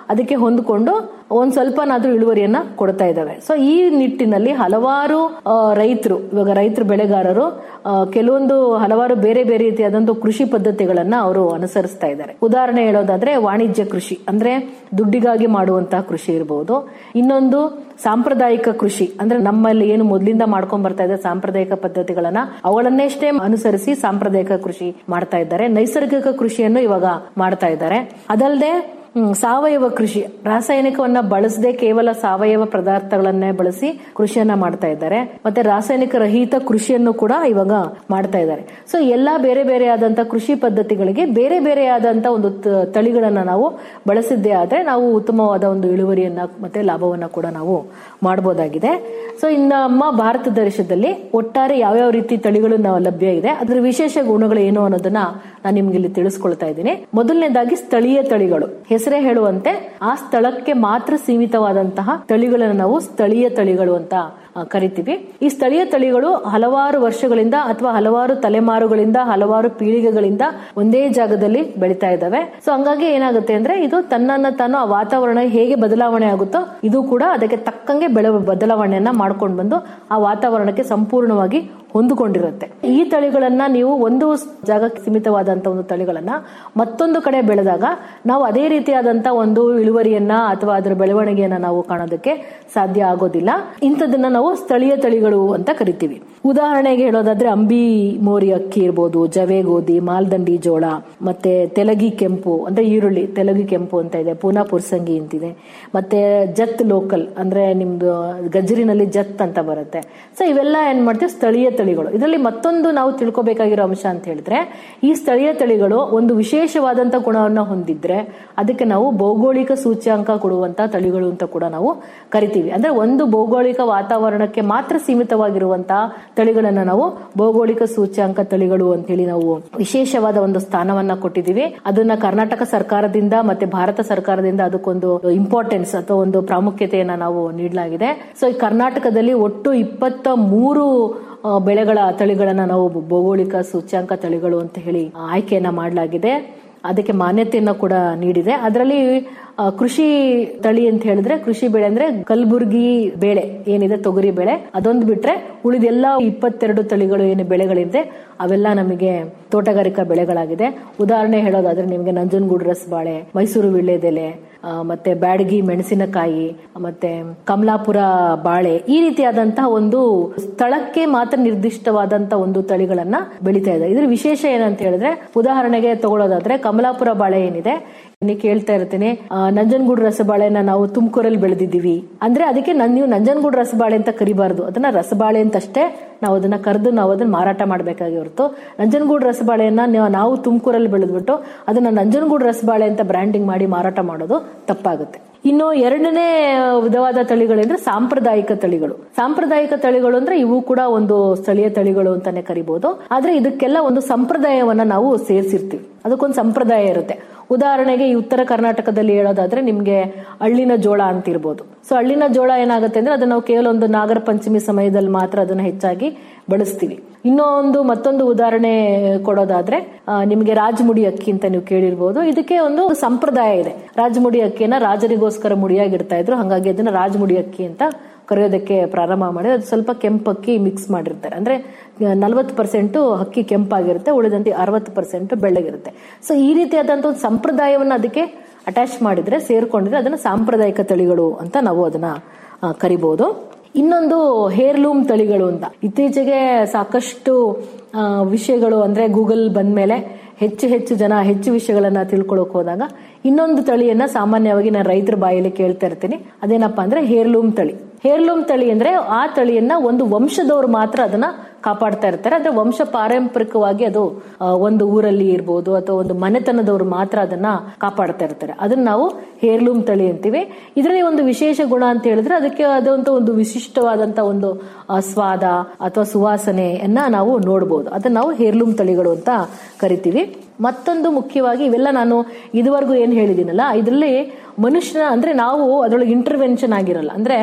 S20: ಅದಕ್ಕೆ ಹೊಂದ್ಕೊಂಡು ಒಂದ್ ಸ್ವಲ್ಪನಾದ್ರೂ ಇಳುವರಿಯನ್ನ ಕೊಡ್ತಾ ಇದ್ದಾವೆ ಸೊ ಈ ನಿಟ್ಟಿನಲ್ಲಿ ಹಲವಾರು ರೈತರು ಇವಾಗ ರೈತರು ಬೆಳೆಗಾರರು ಆ, ಕೆಲವೊಂದು ಹಲವಾರು ಬೇರೆ ಬೇರೆ ರೀತಿಯಾದಂತ ಕೃಷಿ ಪದ್ಧತಿಗಳನ್ನ ಅವರು ಅನುಸರಿಸ್ತಾ ಇದ್ದಾರೆ ಉದಾಹರಣೆ ಹೇಳೋದಾದ್ರೆ ವಾಣಿಜ್ಯ ಕೃಷಿ ಅಂದ್ರೆ ದುಡ್ಡಿಗಾಗಿ ಮಾಡುವಂತಹ ಕೃಷಿ ಇರಬಹುದು ಇನ್ನೊಂದು ಸಾಂಪ್ರದಾಯಿಕ ಕೃಷಿ ಅಂದ್ರೆ ನಮ್ಮಲ್ಲಿ ಏನು ಮೊದಲಿಂದ ಮಾಡ್ಕೊಂಡ್ ಬರ್ತಾ ಇದೆ ಸಾಂಪ್ರದಾಯಿಕ ಪದ್ಧತಿಗಳನ್ನ ಅವುಗಳನ್ನೆಷ್ಟೇ ಅನುಸರಿಸಿ ಸಾಂಪ್ರದಾಯಿಕ ಕೃಷಿ ಮಾಡ್ತಾ ಇದ್ದಾರೆ ನೈಸರ್ಗಿಕ ಕೃಷಿಯನ್ನು ಇವಾಗ ಮಾಡ್ತಾ ಇದ್ದಾರೆ ಅದಲ್ಲದೆ ಹ್ಮ್, ಸಾವಯವ ಕೃಷಿ ರಾಸಾಯನಿಕವನ್ನ ಬಳಸದೆ ಕೇವಲ ಸಾವಯವ ಪದಾರ್ಥಗಳನ್ನೇ ಬಳಸಿ ಕೃಷಿಯನ್ನ ಮಾಡ್ತಾ ಇದ್ದಾರೆ ಮತ್ತೆ ರಾಸಾಯನಿಕ ರಹಿತ ಕೃಷಿಯನ್ನು ಕೂಡ ಇವಾಗ ಮಾಡ್ತಾ ಇದ್ದಾರೆ ಸೊ ಎಲ್ಲಾ ಬೇರೆ ಬೇರೆ ಆದಂತ ಕೃಷಿ ಪದ್ಧತಿಗಳಿಗೆ ಬೇರೆ ಬೇರೆ ಆದಂತ ಒಂದು ತ- ತಳಿಗಳನ್ನ ನಾವು ಬಳಸಿದ್ದೇ ಆದ್ರೆ ನಾವು ಉತ್ತಮವಾದ ಒಂದು ಇಳುವರಿಯನ್ನ ಮತ್ತೆ ಲಾಭವನ್ನ ಕೂಡ ನಾವು ಮಾಡಬಹುದಾಗಿದೆ ಸೊ ಇನ್ನು ನಮ್ಮ ಭಾರತ ದೇಶದಲ್ಲಿ ಒಟ್ಟಾರೆ ಯಾವ್ಯಾವ ರೀತಿ ತಳಿಗಳು ನಾವು ಲಭ್ಯ ಇದೆ ಅದರ ವಿಶೇಷ ಗುಣಗಳು ಏನು ಅನ್ನೋದನ್ನ ನಾನು ನಿಮ್ಗೆ ಇಲ್ಲಿ ತಿಳಿಸ್ಕೊಳ್ತಾ ಇದ್ದೀನಿ ಮೊದಲನೇದಾಗಿ ಸ್ಥಳೀಯ ತಳಿಗಳು ಹೆಸರೇ ಹೇಳುವಂತೆ ಆ ಸ್ಥಳಕ್ಕೆ ಮಾತ್ರ ಸೀಮಿತವಾದಂತಹ ತಳಿಗಳನ್ನು ನಾವು ಸ್ಥಳೀಯ ತಳಿಗಳು ಅಂತ ಆ, ಕರಿತೀವಿ ಈ ಸ್ಥಳೀಯ ತಳಿಗಳು ಹಲವಾರು ವರ್ಷಗಳಿಂದ ಅಥವಾ ಹಲವಾರು ತಲೆಮಾರುಗಳಿಂದ ಹಲವಾರು ಪೀಳಿಗೆಗಳಿಂದ ಒಂದೇ ಜಾಗದಲ್ಲಿ ಬೆಳೀತಾ ಇದ್ದಾವೆ ಸೊ ಹಂಗಾಗಿ ಏನಾಗುತ್ತೆ ಅಂದ್ರೆ ಇದು ತನ್ನನ್ನ ತಾನು ಆ ವಾತಾವರಣ ಹೇಗೆ ಬದಲಾವಣೆ ಆಗುತ್ತೋ ಇದು ಕೂಡ ಅದಕ್ಕೆ ತಕ್ಕಂಗೆ ಬೆಳೆ ಬದಲಾವಣೆಯನ್ನ ಮಾಡ್ಕೊಂಡು ಬಂದು ಆ ವಾತಾವರಣಕ್ಕೆ ಸಂಪೂರ್ಣವಾಗಿ ಹೊಂದಿಕೊಂಡಿರುತ್ತೆ ಈ ತಳಿಗಳನ್ನ ನೀವು ಒಂದು ಜಾಗಕ್ಕೆ ಸೀಮಿತವಾದಂತ ಒಂದು ತಳಿಗಳನ್ನ ಮತ್ತೊಂದು ಕಡೆ ಬೆಳೆದಾಗ ನಾವು ಅದೇ ರೀತಿಯಾದಂತ ಒಂದು ಇಳುವರಿಯನ್ನ ಅಥವಾ ಅದರ ಬೆಳವಣಿಗೆಯನ್ನ ನಾವು ಕಾಣೋದಕ್ಕೆ ಸಾಧ್ಯ ಆಗೋದಿಲ್ಲ ಇಂಥದನ್ನ ನಾವು ಸ್ಥಳೀಯ ತಳಿಗಳು ಅಂತ ಕರಿತೀವಿ ಉದಾಹರಣೆಗೆ ಹೇಳೋದಾದ್ರೆ ಅಂಬಿ ಮೋರಿ ಅಕ್ಕಿ ಇರ್ಬೋದು ಜವೆ ಗೋಧಿ ಮಾಲ್ದಂಡಿ ಜೋಳ ಮತ್ತೆ ತೆಲಗಿ ಕೆಂಪು ಅಂದ್ರೆ ಈರುಳ್ಳಿ ತೆಲಗಿ ಕೆಂಪು ಅಂತ ಇದೆ ಪೂನಾ ಪುರ್ಸಂಗಿ ಅಂತಿದೆ ಮತ್ತೆ ಜತ್ ಲೋಕಲ್ ಅಂದ್ರೆ ನಿಮ್ದು ಗಜ್ರಿನಲ್ಲಿ ಜತ್ ಅಂತ ಬರುತ್ತೆ ಸೊ ಇವೆಲ್ಲ ಏನ್ ಮಾಡ್ತೀವಿ ಸ್ಥಳೀಯ ತಳಿಗಳು ಇದರಲ್ಲಿ ಮತ್ತೊಂದು ನಾವು ತಿಳ್ಕೊಬೇಕಾಗಿರೋ ಅಂಶ ಅಂತ ಹೇಳಿದ್ರೆ ಈ ಸ್ಥಳೀಯ ತಳಿಗಳು ಒಂದು ವಿಶೇಷವಾದಂತ ಗುಣವನ್ನ ಹೊಂದಿದ್ರೆ ಅದಕ್ಕೆ ನಾವು ಭೌಗೋಳಿಕ ಸೂಚ್ಯಾಂಕ ಕೊಡುವಂತ ತಳಿಗಳು ಅಂತ ಕೂಡ ನಾವು ಕರಿತೀವಿ ಅಂದ್ರೆ ಒಂದು ಭೌಗೋಳಿಕ ವಾತಾವರಣಕ್ಕೆ ಮಾತ್ರ ಸೀಮಿತವಾಗಿರುವಂತಹ ತಳಿಗಳನ್ನ ನಾವು ಭೌಗೋಳಿಕ ಸೂಚ್ಯಾಂಕ ತಳಿಗಳು ಅಂತ ಹೇಳಿ ನಾವು ವಿಶೇಷವಾದ ಒಂದು ಸ್ಥಾನವನ್ನ ಕೊಟ್ಟಿದ್ದೀವಿ ಅದನ್ನ ಕರ್ನಾಟಕ ಸರ್ಕಾರದಿಂದ ಮತ್ತೆ ಭಾರತ ಸರ್ಕಾರದಿಂದ ಅದಕ್ಕೊಂದು ಇಂಪಾರ್ಟೆನ್ಸ್ ಅಥವಾ ಒಂದು ಪ್ರಾಮುಖ್ಯತೆಯನ್ನ ನಾವು ನೀಡಲಾಗಿದೆ ಸೊ ಈ ಕರ್ನಾಟಕದಲ್ಲಿ ಒಟ್ಟು ಇಪ್ಪತ್ತ ಮೂರು ಆ, ಬೆಳೆಗಳ ತಳಿಗಳನ್ನ ನಾವು ಭೌಗೋಳಿಕ ಸೂಚ್ಯಾಂಕ ತಳಿಗಳು ಅಂತ ಹೇಳಿ ಆಯ್ಕೆಯನ್ನ ಮಾಡಲಾಗಿದೆ ಅದಕ್ಕೆ ಮಾನ್ಯತೆಯನ್ನ ಕೂಡ ನೀಡಿದೆ ಅದರಲ್ಲಿ ಆ, ಕೃಷಿ ತಳಿ ಅಂತ ಹೇಳಿದ್ರೆ ಕೃಷಿ ಬೆಳೆ ಅಂದ್ರೆ ಕಲಬುರ್ಗಿ ಬೇಳೆ ಏನಿದೆ ತೊಗರಿ ಬೆಳೆ ಅದೊಂದು ಬಿಟ್ರೆ ಉಳಿದೆಲ್ಲ ಇಪ್ಪತ್ತೆರಡು ತಳಿಗಳು ಏನು ಬೆಳೆಗಳಿದೆ ಅವೆಲ್ಲ ನಮಗೆ ತೋಟಗಾರಿಕಾ ಬೆಳೆಗಳಾಗಿದೆ ಉದಾಹರಣೆ ಹೇಳೋದಾದ್ರೆ ನಿಮಗೆ ನಂಜನಗೂಡು ರಸಬಾಳೆ ಮೈಸೂರು ವಿಳ್ಳೆದೆಲೆ ಆ, ಮತ್ತೆ ಬ್ಯಾಡಗಿ ಮೆಣಸಿನಕಾಯಿ ಮತ್ತೆ ಕಮಲಾಪುರ ಬಾಳೆ ಈ ರೀತಿಯಾದಂತಹ ಒಂದು ಸ್ಥಳಕ್ಕೆ ಮಾತ್ರ ನಿರ್ದಿಷ್ಟವಾದಂತ ಒಂದು ತಳಿಗಳನ್ನ ಬೆಳೀತಾ ಇದೆ ಇದ್ರ ವಿಶೇಷ ಏನಂತ ಹೇಳಿದ್ರೆ ಉದಾಹರಣೆಗೆ ತಗೊಳ್ಳೋದಾದ್ರೆ ಕಮಲಾಪುರ ಬಾಳೆ ಏನಿದೆ ನೀವು ಕೇಳ್ತಾ ಇರ್ತೀನಿ ಆ, ನಂಜನಗೂಡು ರಸಬಾಳೆನ ನಾವು ತುಮಕೂರಲ್ಲಿ ಬೆಳೆದಿದ್ದೀವಿ ಅಂದ್ರೆ ಅದಕ್ಕೆ ನನ್ ನೀವು ನಂಜನಗೂಡು ರಸಬಾಳೆ ಅಂತ ಕರಿಬಾರ್ದು ಅದನ್ನ ರಸಬಾಳೆ ಅಂತ ಅಷ್ಟೇ ನಾವು ಅದನ್ನ ಕರೆದು ನಾವು ಅದನ್ನ ಮಾರಾಟ ಮಾಡಬೇಕಾಗಿ ಹೊರತು ನಂಜನಗೂಡು ರಸಬಾಳೆಯನ್ನ ನೀವು- ನಾವು ತುಮಕೂರಲ್ಲಿ ಬೆಳೆದ್ಬಿಟ್ಟು ಅದನ್ನ ನಂಜನಗೂಡು ರಸಬಾಳೆ ಅಂತ ಬ್ರ್ಯಾಂಡಿಂಗ್ ಮಾಡಿ ಮಾರಾಟ ಮಾಡೋದು ತಪ್ಪಾಗುತ್ತೆ ಇನ್ನು ಎರಡನೇ ವಿಧವಾದ ತಳಿಗಳೆಂದ್ರೆ ಸಾಂಪ್ರದಾಯಿಕ ತಳಿಗಳು ಸಾಂಪ್ರದಾಯಿಕ ತಳಿಗಳು ಅಂದ್ರೆ ಇವು ಕೂಡ ಒಂದು ಸ್ಥಳೀಯ ತಳಿಗಳು ಅಂತಾನೆ ಕರಿಬಹುದು ಆದ್ರೆ ಇದಕ್ಕೆಲ್ಲ ಒಂದು ಸಂಪ್ರದಾಯವನ್ನ ನಾವು ಸೇರಿಸಿರ್ತೀವಿ ಅದಕ್ಕೊಂದು ಸಂಪ್ರದಾಯ ಇರುತ್ತೆ ಉದಾಹರಣೆಗೆ ಈ ಉತ್ತರ ಕರ್ನಾಟಕದಲ್ಲಿ ಹೇಳೋದಾದ್ರೆ ನಿಮ್ಗೆ ಹಳ್ಳಿನ ಜೋಳ ಅಂತ ಇರ್ಬೋದು ಸೊ ಹಳ್ಳಿನ ಜೋಳ ಏನಾಗುತ್ತೆ ಅಂದ್ರೆ ಅದನ್ನ ನಾವು ಕೇವಲ ಒಂದು ನಾಗರ ಪಂಚಮಿ ಸಮಯದಲ್ಲಿ ಮಾತ್ರ ಅದನ್ನ ಹೆಚ್ಚಾಗಿ ಬಳಸ್ತೀವಿ ಇನ್ನೊಂದು ಮತ್ತೊಂದು ಉದಾಹರಣೆ ಕೊಡೋದಾದ್ರೆ ಆ, ನಿಮ್ಗೆ ರಾಜಮುಡಿ ಅಕ್ಕಿ ಅಂತ ನೀವು ಕೇಳಿರ್ಬೋದು ಇದಕ್ಕೆ ಒಂದು ಸಂಪ್ರದಾಯ ಇದೆ ರಾಜಮುಡಿ ಅಕ್ಕಿಯನ್ನ ರಾಜರಿಗೋಸ್ಕರ ಮುಡಿಯಾಗಿಡ್ತಾ ಇದ್ರು ಹಾಗಾಗಿ ಅದನ್ನ ರಾಜಮುಡಿ ಅಕ್ಕಿ ಅಂತ ಕರೆಯೋದಕ್ಕೆ ಪ್ರಾರಂಭ ಮಾಡಿ ಅದು ಸ್ವಲ್ಪ ಕೆಂಪಕ್ಕಿ ಮಿಕ್ಸ್ ಮಾಡಿರ್ತಾರೆ ಅಂದ್ರೆ ನಲವತ್ತು ಪರ್ಸೆಂಟ್ ಅಕ್ಕಿ ಕೆಂಪಾಗಿರುತ್ತೆ ಉಳಿದಂತೆ ಅರವತ್ತು ಪರ್ಸೆಂಟ್ ಬೆಳ್ಳಗಿರುತ್ತೆ ಸೊ ಈ ರೀತಿಯಾದಂತ ಒಂದು ಸಂಪ್ರದಾಯವನ್ನ ಅದಕ್ಕೆ ಅಟ್ಯಾಚ್ ಮಾಡಿದ್ರೆ ಸೇರ್ಕೊಂಡಿದ್ರೆ ಅದನ್ನ ಸಾಂಪ್ರದಾಯಿಕ ತಳಿಗಳು ಅಂತ ನಾವು ಅದನ್ನ ಆ, ಕರಿಬಹುದು ಇನ್ನೊಂದು ಹೇರ್ಲೂಮ್ ತಳಿಗಳು ಅಂತ ಇತ್ತೀಚೆಗೆ ಸಾಕಷ್ಟು ಆ, ವಿಷಯಗಳು ಅಂದ್ರೆ ಗೂಗಲ್ ಬಂದ್ಮೇಲೆ ಹೆಚ್ಚು ಹೆಚ್ಚು ಜನ ಹೆಚ್ಚು ವಿಷಯಗಳನ್ನ ತಿಳ್ಕೊಳಕ್ ಹೋದಾಗ ಇನ್ನೊಂದು ತಳಿಯನ್ನ ಸಾಮಾನ್ಯವಾಗಿ ನಾನು ರೈತರ ಬಾಯಲ್ಲಿ ಕೇಳ್ತಾ ಇರ್ತೀನಿ ಅದೇನಪ್ಪಾ ಅಂದ್ರೆ ಹೇರ್ಲೂಮ್ ತಳಿ ಹೇರ್ಲೂಮ್ ತಳಿ ಅಂದ್ರೆ ಆ ತಳಿಯನ್ನ ಒಂದು ವಂಶದವರು ಮಾತ್ರ ಅದನ್ನ ಕಾಪಾಡ್ತಾ ಇರ್ತಾರೆ ಅಂದ್ರೆ ವಂಶ ಪಾರಂಪರಿಕವಾಗಿ ಅದು ಆ, ಒಂದು ಊರಲ್ಲಿ ಇರ್ಬೋದು ಅಥವಾ ಒಂದು ಮನೆತನದವರು ಮಾತ್ರ ಅದನ್ನ ಕಾಪಾಡ್ತಾ ಇರ್ತಾರೆ ಅದನ್ನ ನಾವು ಹೇರ್ಲೂಮ್ ತಳಿ ಅಂತೀವಿ ಇದರಲ್ಲಿ ಒಂದು ವಿಶೇಷ ಗುಣ ಅಂತ ಹೇಳಿದ್ರೆ ಅದಕ್ಕೆ ಆದಂತ ಒಂದು ವಿಶಿಷ್ಟವಾದಂತ ಒಂದು ಆ, ಸ್ವಾದ ಅಥವಾ ಸುವಾಸನೆಯನ್ನ ನಾವು ನೋಡಬಹುದು ಅದನ್ನ ನಾವು ಹೇರ್ಲೂಮ್ ತಳಿಗಳು ಅಂತ ಕರಿತೀವಿ ಮತ್ತೊಂದು ಮುಖ್ಯವಾಗಿ ಇವೆಲ್ಲ ನಾನು ಇದುವರೆಗೂ ಏನ್ ಹೇಳಿದ್ದೀನಲ್ಲ ಇದರಲ್ಲಿ ಮನುಷ್ಯನ ಅಂದ್ರೆ ನಾವು ಅದರೊಳಗೆ ಇಂಟರ್ವೆನ್ಷನ್ ಆಗಿರಲ್ಲ ಅಂದ್ರೆ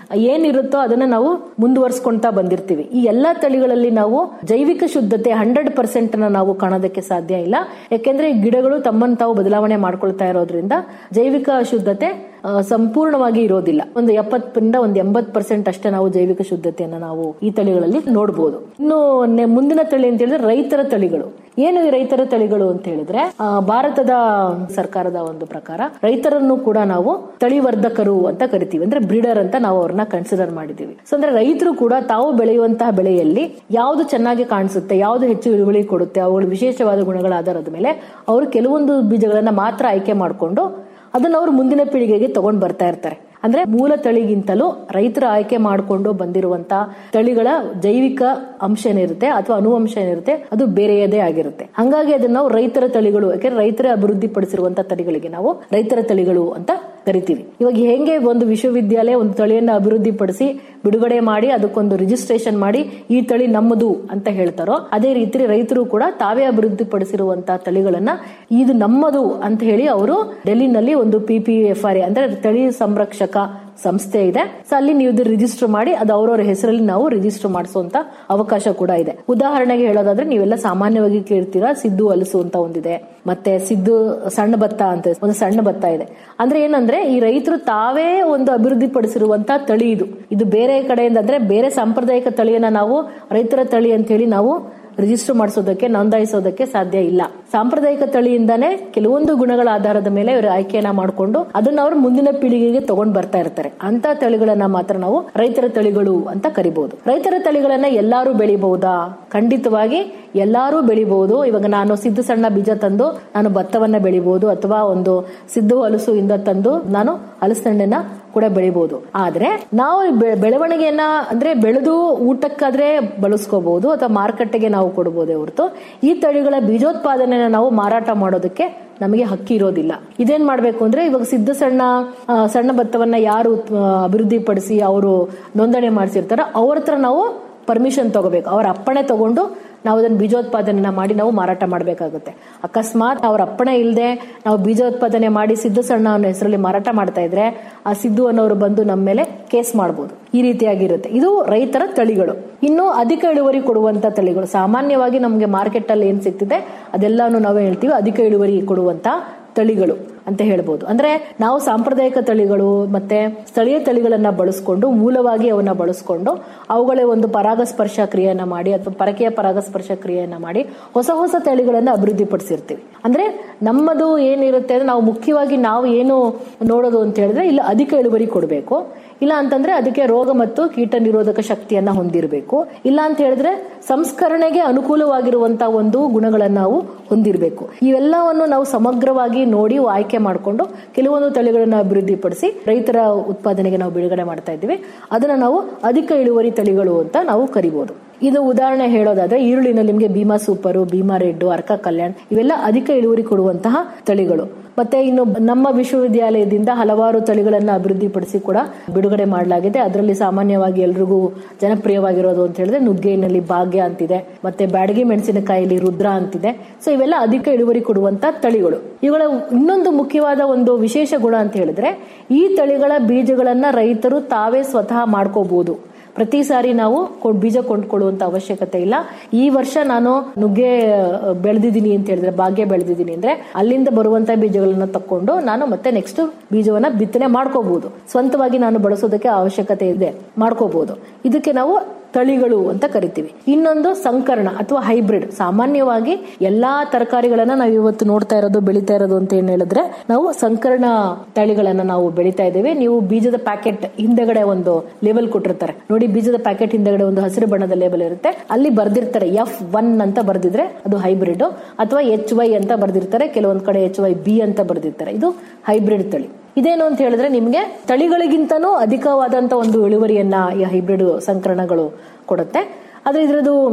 S20: ಏನಿರುತ್ತೋ ಅದನ್ನ ನಾವು ಮುಂದುವರ್ಸ್ಕೊಂತಾ ಬಂದಿರ್ತೀವಿ ಈ ಎಲ್ಲಾ ತಳಿಗಳಲ್ಲಿ ನಾವು ಜೈವಿಕ ಶುದ್ಧತೆ ಹಂಡ್ರೆಡ್ ಪರ್ಸೆಂಟ್ ನಾವು ಕಾಣೋದಕ್ಕೆ ಸಾಧ್ಯ ಇಲ್ಲ ಯಾಕೆಂದ್ರೆ ಈ ಗಿಡಗಳು ತಮ್ಮನ್ನು ತಾವು ಬದಲಾವಣೆ ಮಾಡ್ಕೊಳ್ತಾ ಇರೋದ್ರಿಂದ ಜೈವಿಕ ಶುದ್ಧತೆ ಆ, ಸಂಪೂರ್ಣವಾಗಿ ಇರೋದಿಲ್ಲ ಒಂದು ಎಪ್ಪತ್ತರಿಂದ ಒಂದು ಎಂಬತ್ ಪರ್ಸೆಂಟ್ ಅಷ್ಟೇ ನಾವು ಜೈವಿಕ ಶುದ್ಧತೆಯನ್ನ ನಾವು ಈ ತಳಿಗಳಲ್ಲಿ ನೋಡಬಹುದು ಇನ್ನು ನೆ- ಮುಂದಿನ ತಳಿ ಅಂತ ಹೇಳಿದ್ರೆ ರೈತರ ತಳಿಗಳು ಏನು ಈ ರೈತರ ತಳಿಗಳು ಅಂತ ಹೇಳಿದ್ರೆ ಆ, ಭಾರತದ ಸರ್ಕಾರದ ಒಂದು ಪ್ರಕಾರ ರೈತರನ್ನು ಕೂಡ ನಾವು ತಳಿವರ್ಧಕರು ಅಂತ ಕರಿತೀವಿ ಅಂದ್ರೆ ಬ್ರೀಡರ್ ಅಂತ ನಾವು ಅವ್ರನ್ನ ಕನ್ಸಿಡರ್ ಮಾಡಿದೀವಿ ಸೊ ಅಂದ್ರೆ ರೈತರು ಕೂಡ ತಾವು ಬೆಳೆಯುವಂತಹ ಬೆಳೆಯಲ್ಲಿ ಯಾವುದು ಚೆನ್ನಾಗಿ ಕಾಣಿಸುತ್ತೆ ಯಾವುದು ಹೆಚ್ಚು ಇಳುವರಿ ಕೊಡುತ್ತೆ ಅವುಗಳ ವಿಶೇಷವಾದ ಗುಣಗಳ ಆಧಾರದ ಮೇಲೆ ಅವರು ಕೆಲವೊಂದು ಬೀಜಗಳನ್ನ ಮಾತ್ರ ಆಯ್ಕೆ ಮಾಡಿಕೊಂಡು ಅದನ್ನ ಅವರು ಮುಂದಿನ ಪೀಳಿಗೆಗೆ ತಗೊಂಡ್ ಬರ್ತಾ ಇರ್ತಾರೆ ಅಂದ್ರೆ ಮೂಲ ತಳಿಗಿಂತಲೂ ರೈತರು ಆಯ್ಕೆ ಮಾಡಿಕೊಂಡು ಬಂದಿರುವಂತ ತಳಿಗಳ ಜೈವಿಕ ಅಂಶ ಏನಿರುತ್ತೆ ಅಥವಾ ಅನುವಂಶ ಏನಿರುತ್ತೆ ಅದು ಬೇರೆಯದೇ ಆಗಿರುತ್ತೆ ಹಂಗಾಗಿ ಅದನ್ನ ನಾವು ರೈತರ ತಳಿಗಳು ಯಾಕೆಂದ್ರೆ ರೈತರ ಅಭಿವೃದ್ಧಿ ಪಡಿಸಿರುವಂತ ತಳಿಗಳಿಗೆ ನಾವು ರೈತರ ತಳಿಗಳು ಅಂತ ಕರಿತೀವಿ ಇವಾಗ ಹೆಂಗೆ ಒಂದು ವಿಶ್ವವಿದ್ಯಾಲಯ ಒಂದು ತಳಿಯನ್ನ ಅಭಿವೃದ್ಧಿ ಪಡಿಸಿ ಬಿಡುಗಡೆ ಮಾಡಿ ಅದಕ್ಕೊಂದು ರಿಜಿಸ್ಟ್ರೇಷನ್ ಮಾಡಿ ಈ ತಳಿ ನಮ್ಮದು ಅಂತ ಹೇಳ್ತಾರೋ ಅದೇ ರೀತಿ ರೈತರು ಕೂಡ ತಾವೇ ಅಭಿವೃದ್ಧಿ ಪಡಿಸಿರುವಂತಹ ತಳಿಗಳನ್ನ ಇದು ನಮ್ಮದು ಅಂತ ಹೇಳಿ ಅವರು ಡೆಲ್ಲಿನಲ್ಲಿ ಒಂದು ಪಿ ಪಿ ಎಫ್ ಆರ್ ಅಂದ್ರೆ ತಳಿ ಸಂರಕ್ಷಕ ಸಂಸ್ಥೆ ಇದೆ ಸೊ ಅಲ್ಲಿ ನೀವು ಇದು ರಿಜಿಸ್ಟರ್ ಮಾಡಿ ಅದು ಅವರವರ ಹೆಸರಲ್ಲಿ ನಾವು ರಿಜಿಸ್ಟರ್ ಮಾಡಿಸುವಂತ ಅವಕಾಶ ಕೂಡ ಇದೆ ಉದಾಹರಣೆಗೆ ಹೇಳೋದಾದ್ರೆ ನೀವೆಲ್ಲ ಸಾಮಾನ್ಯವಾಗಿ ಕೇಳ್ತೀರಾ ಸಿದ್ದು ಹಲಸು ಅಂತ ಒಂದಿದೆ ಮತ್ತೆ ಸಿದ್ದು ಸಣ್ಣ ಭತ್ತ ಅಂತ ಒಂದು ಸಣ್ಣ ಭತ್ತ ಇದೆ ಅಂದ್ರೆ ಏನಂದ್ರೆ ಈ ರೈತರು ತಾವೇ ಒಂದು ಅಭಿವೃದ್ಧಿ ಪಡಿಸಿರುವಂತ ತಳಿ ಇದು ಇದು ಬೇರೆ ಕಡೆಯಿಂದ ಅಂದ್ರೆ ಬೇರೆ ಸಾಂಪ್ರದಾಯಿಕ ತಳಿಯನ್ನ ನಾವು ರೈತರ ತಳಿ ಅಂತ ಹೇಳಿ ನಾವು ರಿಜಿಸ್ಟರ್ ಮಾಡಿಸೋದಕ್ಕೆ ನೋಂದಾಯಿಸೋದಕ್ಕೆ ಸಾಧ್ಯ ಇಲ್ಲ ಸಾಂಪ್ರದಾಯಿಕ ತಳಿಯಿಂದಾನೇ ಕೆಲವೊಂದು ಗುಣಗಳ ಆಧಾರದ ಮೇಲೆ ಇವರು ಆಯ್ಕೆಯನ್ನ ಮಾಡಿಕೊಂಡು ಅದನ್ನ ಅವರು ಮುಂದಿನ ಪೀಳಿಗೆಗೆ ತಗೊಂಡ್ ಬರ್ತಾ ಇರ್ತಾರೆ ಅಂತ ತಳಿಗಳನ್ನ ಮಾತ್ರ ನಾವು ರೈತರ ತಳಿಗಳು ಅಂತ ಕರಿಬಹುದು ರೈತರ ತಳಿಗಳನ್ನ ಎಲ್ಲಾರು ಬೆಳಿಬಹುದಾ ಖಂಡಿತವಾಗಿ ಎಲ್ಲಾರು ಬೆಳಿಬಹುದು ಇವಾಗ ನಾನು ಸಿದ್ದು ಸಣ್ಣ ಬೀಜ ತಂದು ನಾನು ಭತ್ತವನ್ನ ಬೆಳಿಬಹುದು ಅಥವಾ ಒಂದು ಸಿದ್ದು ಹಲಸು ಇಂದ ತಂದು ನಾನು ಹಲಸಣ್ಣನ್ನ ಕೂಡ ಬೆಳಿಬಹುದು ಆದ್ರೆ ನಾವು ಬೆ- ಬೆಳವಣಿಗೆಯನ್ನ ಅಂದ್ರೆ ಬೆಳೆದು ಊಟಕ್ಕಾದ್ರೆ ಬಳಸ್ಕೋಬಹುದು ಅಥವಾ ಮಾರುಕಟ್ಟೆಗೆ ನಾವು ಕೊಡಬಹುದೇ ಹೊರತು ಈ ತಳಿಗಳ ಬೀಜೋತ್ಪಾದನೆನ ನಾವು ಮಾರಾಟ ಮಾಡೋದಕ್ಕೆ ನಮಗೆ ಹಕ್ಕಿ ಇರೋದಿಲ್ಲ ಇದೇನ್ ಮಾಡ್ಬೇಕು ಅಂದ್ರೆ ಇವಾಗ ಸಿದ್ಧ ಸಣ್ಣ ಆ, ಸಣ್ಣ ಭತ್ತವನ್ನ ಯಾರು ಉತ್- ಆ, ಅಭಿವೃದ್ಧಿ ಪಡಿಸಿ ಅವರು ನೋಂದಣಿ ಮಾಡಿಸಿರ್ತಾರೋ ಅವ್ರ ಹತ್ರ ನಾವು ಪರ್ಮಿಷನ್ ತಗೋಬೇಕು ಅವರ ಅಪ್ಪಣೆ ತಗೊಂಡು ನಾವು ಅದನ್ನ ಬೀಜೋತ್ಪಾದನೆನ ಮಾಡಿ ನಾವು ಮಾರಾಟ ಮಾಡಬೇಕಾಗುತ್ತೆ ಅಕಸ್ಮಾತ್ ಅವ್ರ ಅಪ್ಪಣೆ ಇಲ್ಲದೆ ನಾವು ಬೀಜೋತ್ಪಾದನೆ ಮಾಡಿ ಸಿದ್ದು ಸಣ್ಣ ಅನ್ನೋ ಹೆಸರಲ್ಲಿ ಮಾರಾಟ ಮಾಡ್ತಾ ಇದ್ರೆ ಆ ಸಿದ್ದು ಅನ್ನೋರು ಬಂದು ನಮ್ಮ ಮೇಲೆ ಕೇಸ್ ಮಾಡಬಹುದು ಈ ರೀತಿಯಾಗಿರುತ್ತೆ ಇದು ರೈತರ ತಳಿಗಳು ಇನ್ನು ಅಧಿಕ ಇಳುವರಿ ಕೊಡುವಂತ ತಳಿಗಳು ಸಾಮಾನ್ಯವಾಗಿ ನಮಗೆ ಮಾರ್ಕೆಟ್ ಅಲ್ಲಿ ಏನ್ ಸಿಗ್ತಿದೆ ಅದೆಲ್ಲಾನು ನಾವು ಹೇಳ್ತೀವಿ ಅಧಿಕ ಇಳುವರಿ ಕೊಡುವಂತ ತಳಿಗಳು ಅಂತ ಹೇಳ್ಬೋದು ಅಂದ್ರೆ ನಾವು ಸಾಂಪ್ರದಾಯಿಕ ತಳಿಗಳು ಮತ್ತೆ ಸ್ಥಳೀಯ ತಳಿಗಳನ್ನ ಬಳಸ್ಕೊಂಡು ಮೂಲವಾಗಿ ಅವನ್ನ ಬಳಸ್ಕೊಂಡು ಅವುಗಳ ಒಂದು ಪರಾಗಸ್ಪರ್ಶ ಕ್ರಿಯೆಯನ್ನ ಮಾಡಿ ಅಥವಾ ಪರಕೀಯ ಪರಾಗಸ್ಪರ್ಶ ಕ್ರಿಯೆಯನ್ನ ಮಾಡಿ ಹೊಸ ಹೊಸ ತಳಿಗಳನ್ನ ಅಭಿವೃದ್ಧಿ ಪಡಿಸಿರ್ತೀವಿ ಅಂದ್ರೆ ನಮ್ಮದು ಏನಿರುತ್ತೆ ಅಂದ್ರೆ ನಾವು ಮುಖ್ಯವಾಗಿ ನಾವು ಏನು ನೋಡೋದು ಅಂತ ಹೇಳಿದ್ರೆ ಇಲ್ಲಿ ಅಧಿಕ ಇಳುವರಿ ಕೊಡಬೇಕು ಇಲ್ಲ ಅಂತಂದ್ರೆ ಅದಕ್ಕೆ ರೋಗ ಮತ್ತು ಕೀಟ ನಿರೋಧಕ ಶಕ್ತಿಯನ್ನ ಹೊಂದಿರಬೇಕು ಇಲ್ಲ ಅಂತ ಹೇಳಿದ್ರೆ ಸಂಸ್ಕರಣೆಗೆ ಅನುಕೂಲವಾಗಿರುವಂತಹ ಒಂದು ಗುಣಗಳನ್ನ ನಾವು ಹೊಂದಿರಬೇಕು ಇವೆಲ್ಲವನ್ನು ನಾವು ಸಮಗ್ರವಾಗಿ ನೋಡಿ ಆಯ್ಕೆ ಮಾಡಿಕೊಂಡು ಕೆಲವೊಂದು ತಳಿಗಳನ್ನ ಅಭಿವೃದ್ಧಿ ಪಡಿಸಿ ರೈತರ ಉತ್ಪಾದನೆಗೆ ನಾವು ಬಿಡುಗಡೆ ಮಾಡ್ತಾ ಇದ್ದೀವಿ ಅದನ್ನ ನಾವು ಅಧಿಕ ಇಳುವರಿ ತಳಿಗಳು ಅಂತ ನಾವು ಕರಿಬಹುದು ಇದು ಉದಾಹರಣೆ ಹೇಳೋದಾದ್ರೆ ಈರುಳ್ಳಿನಲ್ಲಿ ನಿಮಗೆ ಭೀಮಾ ಸೂಪರು ಭೀಮಾ ರೆಡ್ಡು ಅರ್ಕ ಕಲ್ಯಾಣ್ ಇವೆಲ್ಲ ಅಧಿಕ ಇಳುವರಿ ಕೊಡುವಂತಹ ತಳಿಗಳು ಮತ್ತೆ ಇನ್ನು ನಮ್ಮ ವಿಶ್ವವಿದ್ಯಾಲಯದಿಂದ ಹಲವಾರು ತಳಿಗಳನ್ನ ಅಭಿವೃದ್ಧಿಪಡಿಸಿ ಕೂಡ ಬಿಡುಗಡೆ ಮಾಡಲಾಗಿದೆ ಅದರಲ್ಲಿ ಸಾಮಾನ್ಯವಾಗಿ ಎಲ್ರಿಗೂ ಜನಪ್ರಿಯವಾಗಿರೋದು ಅಂತ ಹೇಳಿದ್ರೆ ನುಗ್ಗೆಯಲ್ಲಿ ಭಾಗ್ಯ ಅಂತಿದೆ ಮತ್ತೆ ಬ್ಯಾಡಗಿ ಮೆಣಸಿನಕಾಯಿಲಿ ರುದ್ರ ಅಂತಿದೆ ಸೊ ಇವೆಲ್ಲ ಅಧಿಕ ಇಳುವರಿ ಕೊಡುವಂತ ತಳಿಗಳು ಇವುಗಳ ಇನ್ನೊಂದು ಮುಖ್ಯವಾದ ಒಂದು ವಿಶೇಷ ಗುಣ ಅಂತ ಹೇಳಿದ್ರೆ ಈ ತಳಿಗಳ ಬೀಜಗಳನ್ನ ರೈತರು ತಾವೇ ಸ್ವತಃ ಮಾಡ್ಕೋಬಹುದು ಪ್ರತಿ ಸಾರಿ ನಾವು ಕೊ- ಬೀಜ ಕೊಂಡ್ಕೊಳ್ಳುವಂತ ಅವಶ್ಯಕತೆ ಇಲ್ಲ ಈ ವರ್ಷ ನಾನು ನುಗ್ಗೆ ಬೆಳೆದಿದ್ದೀನಿ ಅಂತ ಹೇಳಿದ್ರೆ ಭಾಗ್ಯ ಬೆಳೆದಿದ್ದೀನಿ ಅಂದ್ರೆ ಅಲ್ಲಿಂದ ಬರುವಂತ ಬೀಜಗಳನ್ನ ತಕೊಂಡು ನಾನು ಮತ್ತೆ ನೆಕ್ಸ್ಟ್ ಬೀಜವನ್ನ ಬಿತ್ತನೆ ಮಾಡ್ಕೋಬಹುದು ಸ್ವಂತವಾಗಿ ನಾನು ಬಳಸೋದಕ್ಕೆ ಅವಶ್ಯಕತೆ ಇದೆ ಮಾಡ್ಕೋಬಹುದು ಇದಕ್ಕೆ ನಾವು ತಳಿಗಳು ಅಂತ ಕರಿತೀವಿ ಇನ್ನೊಂದು ಸಂಕರಣ ಅಥವಾ ಹೈಬ್ರಿಡ್ ಸಾಮಾನ್ಯವಾಗಿ ಎಲ್ಲಾ ತರಕಾರಿಗಳನ್ನ ನಾವು ಇವತ್ತು ನೋಡ್ತಾ ಇರೋದು ಬೆಳಿತಾ ಇರೋದು ಅಂತ ಏನ್ ಹೇಳಿದ್ರೆ ನಾವು ಸಂಕರಣ ತಳಿಗಳನ್ನ ನಾವು ಬೆಳಿತಾ ಇದ್ದೇವೆ ನೀವು ಬೀಜದ ಪ್ಯಾಕೆಟ್ ಹಿಂದೆಗಡೆ ಒಂದು ಲೇಬಲ್ ಕೊಟ್ಟಿರ್ತಾರೆ ನೋಡಿ ಬೀಜದ ಪ್ಯಾಕೆಟ್ ಹಿಂದೆಗಡೆ ಒಂದು ಹಸಿರು ಬಣ್ಣದ ಲೇಬಲ್ ಇರುತ್ತೆ ಅಲ್ಲಿ ಬರ್ದಿರ್ತಾರೆ ಎಫ್ ಒನ್ ಅಂತ ಬರ್ದಿದ್ರೆ ಅದು ಹೈಬ್ರಿಡ್ ಅಥವಾ ಎಚ್ ವೈ ಅಂತ ಬರ್ದಿರ್ತಾರೆ ಕೆಲವೊಂದ್ ಕಡೆ ಎಚ್ ವೈ ಬಿ ಅಂತ ಬರ್ದಿರ್ತಾರೆ ಇದು ಹೈಬ್ರಿಡ್ ತಳಿ ಇದೇನು ಅಂತ ಹೇಳಿದ್ರೆ ನಿಮ್ಗೆ ತಳಿಗಳಿಗಿಂತನೂ ಅಧಿಕವಾದಂತ ಒಂದು ಇಳುವರಿಯನ್ನ ಈ ಹೈಬ್ರಿಡ್ ಸಂಕರಣಗಳು ಕೊಡುತ್ತೆ ಆದ್ರೆ ಇದ್ರದ್ದು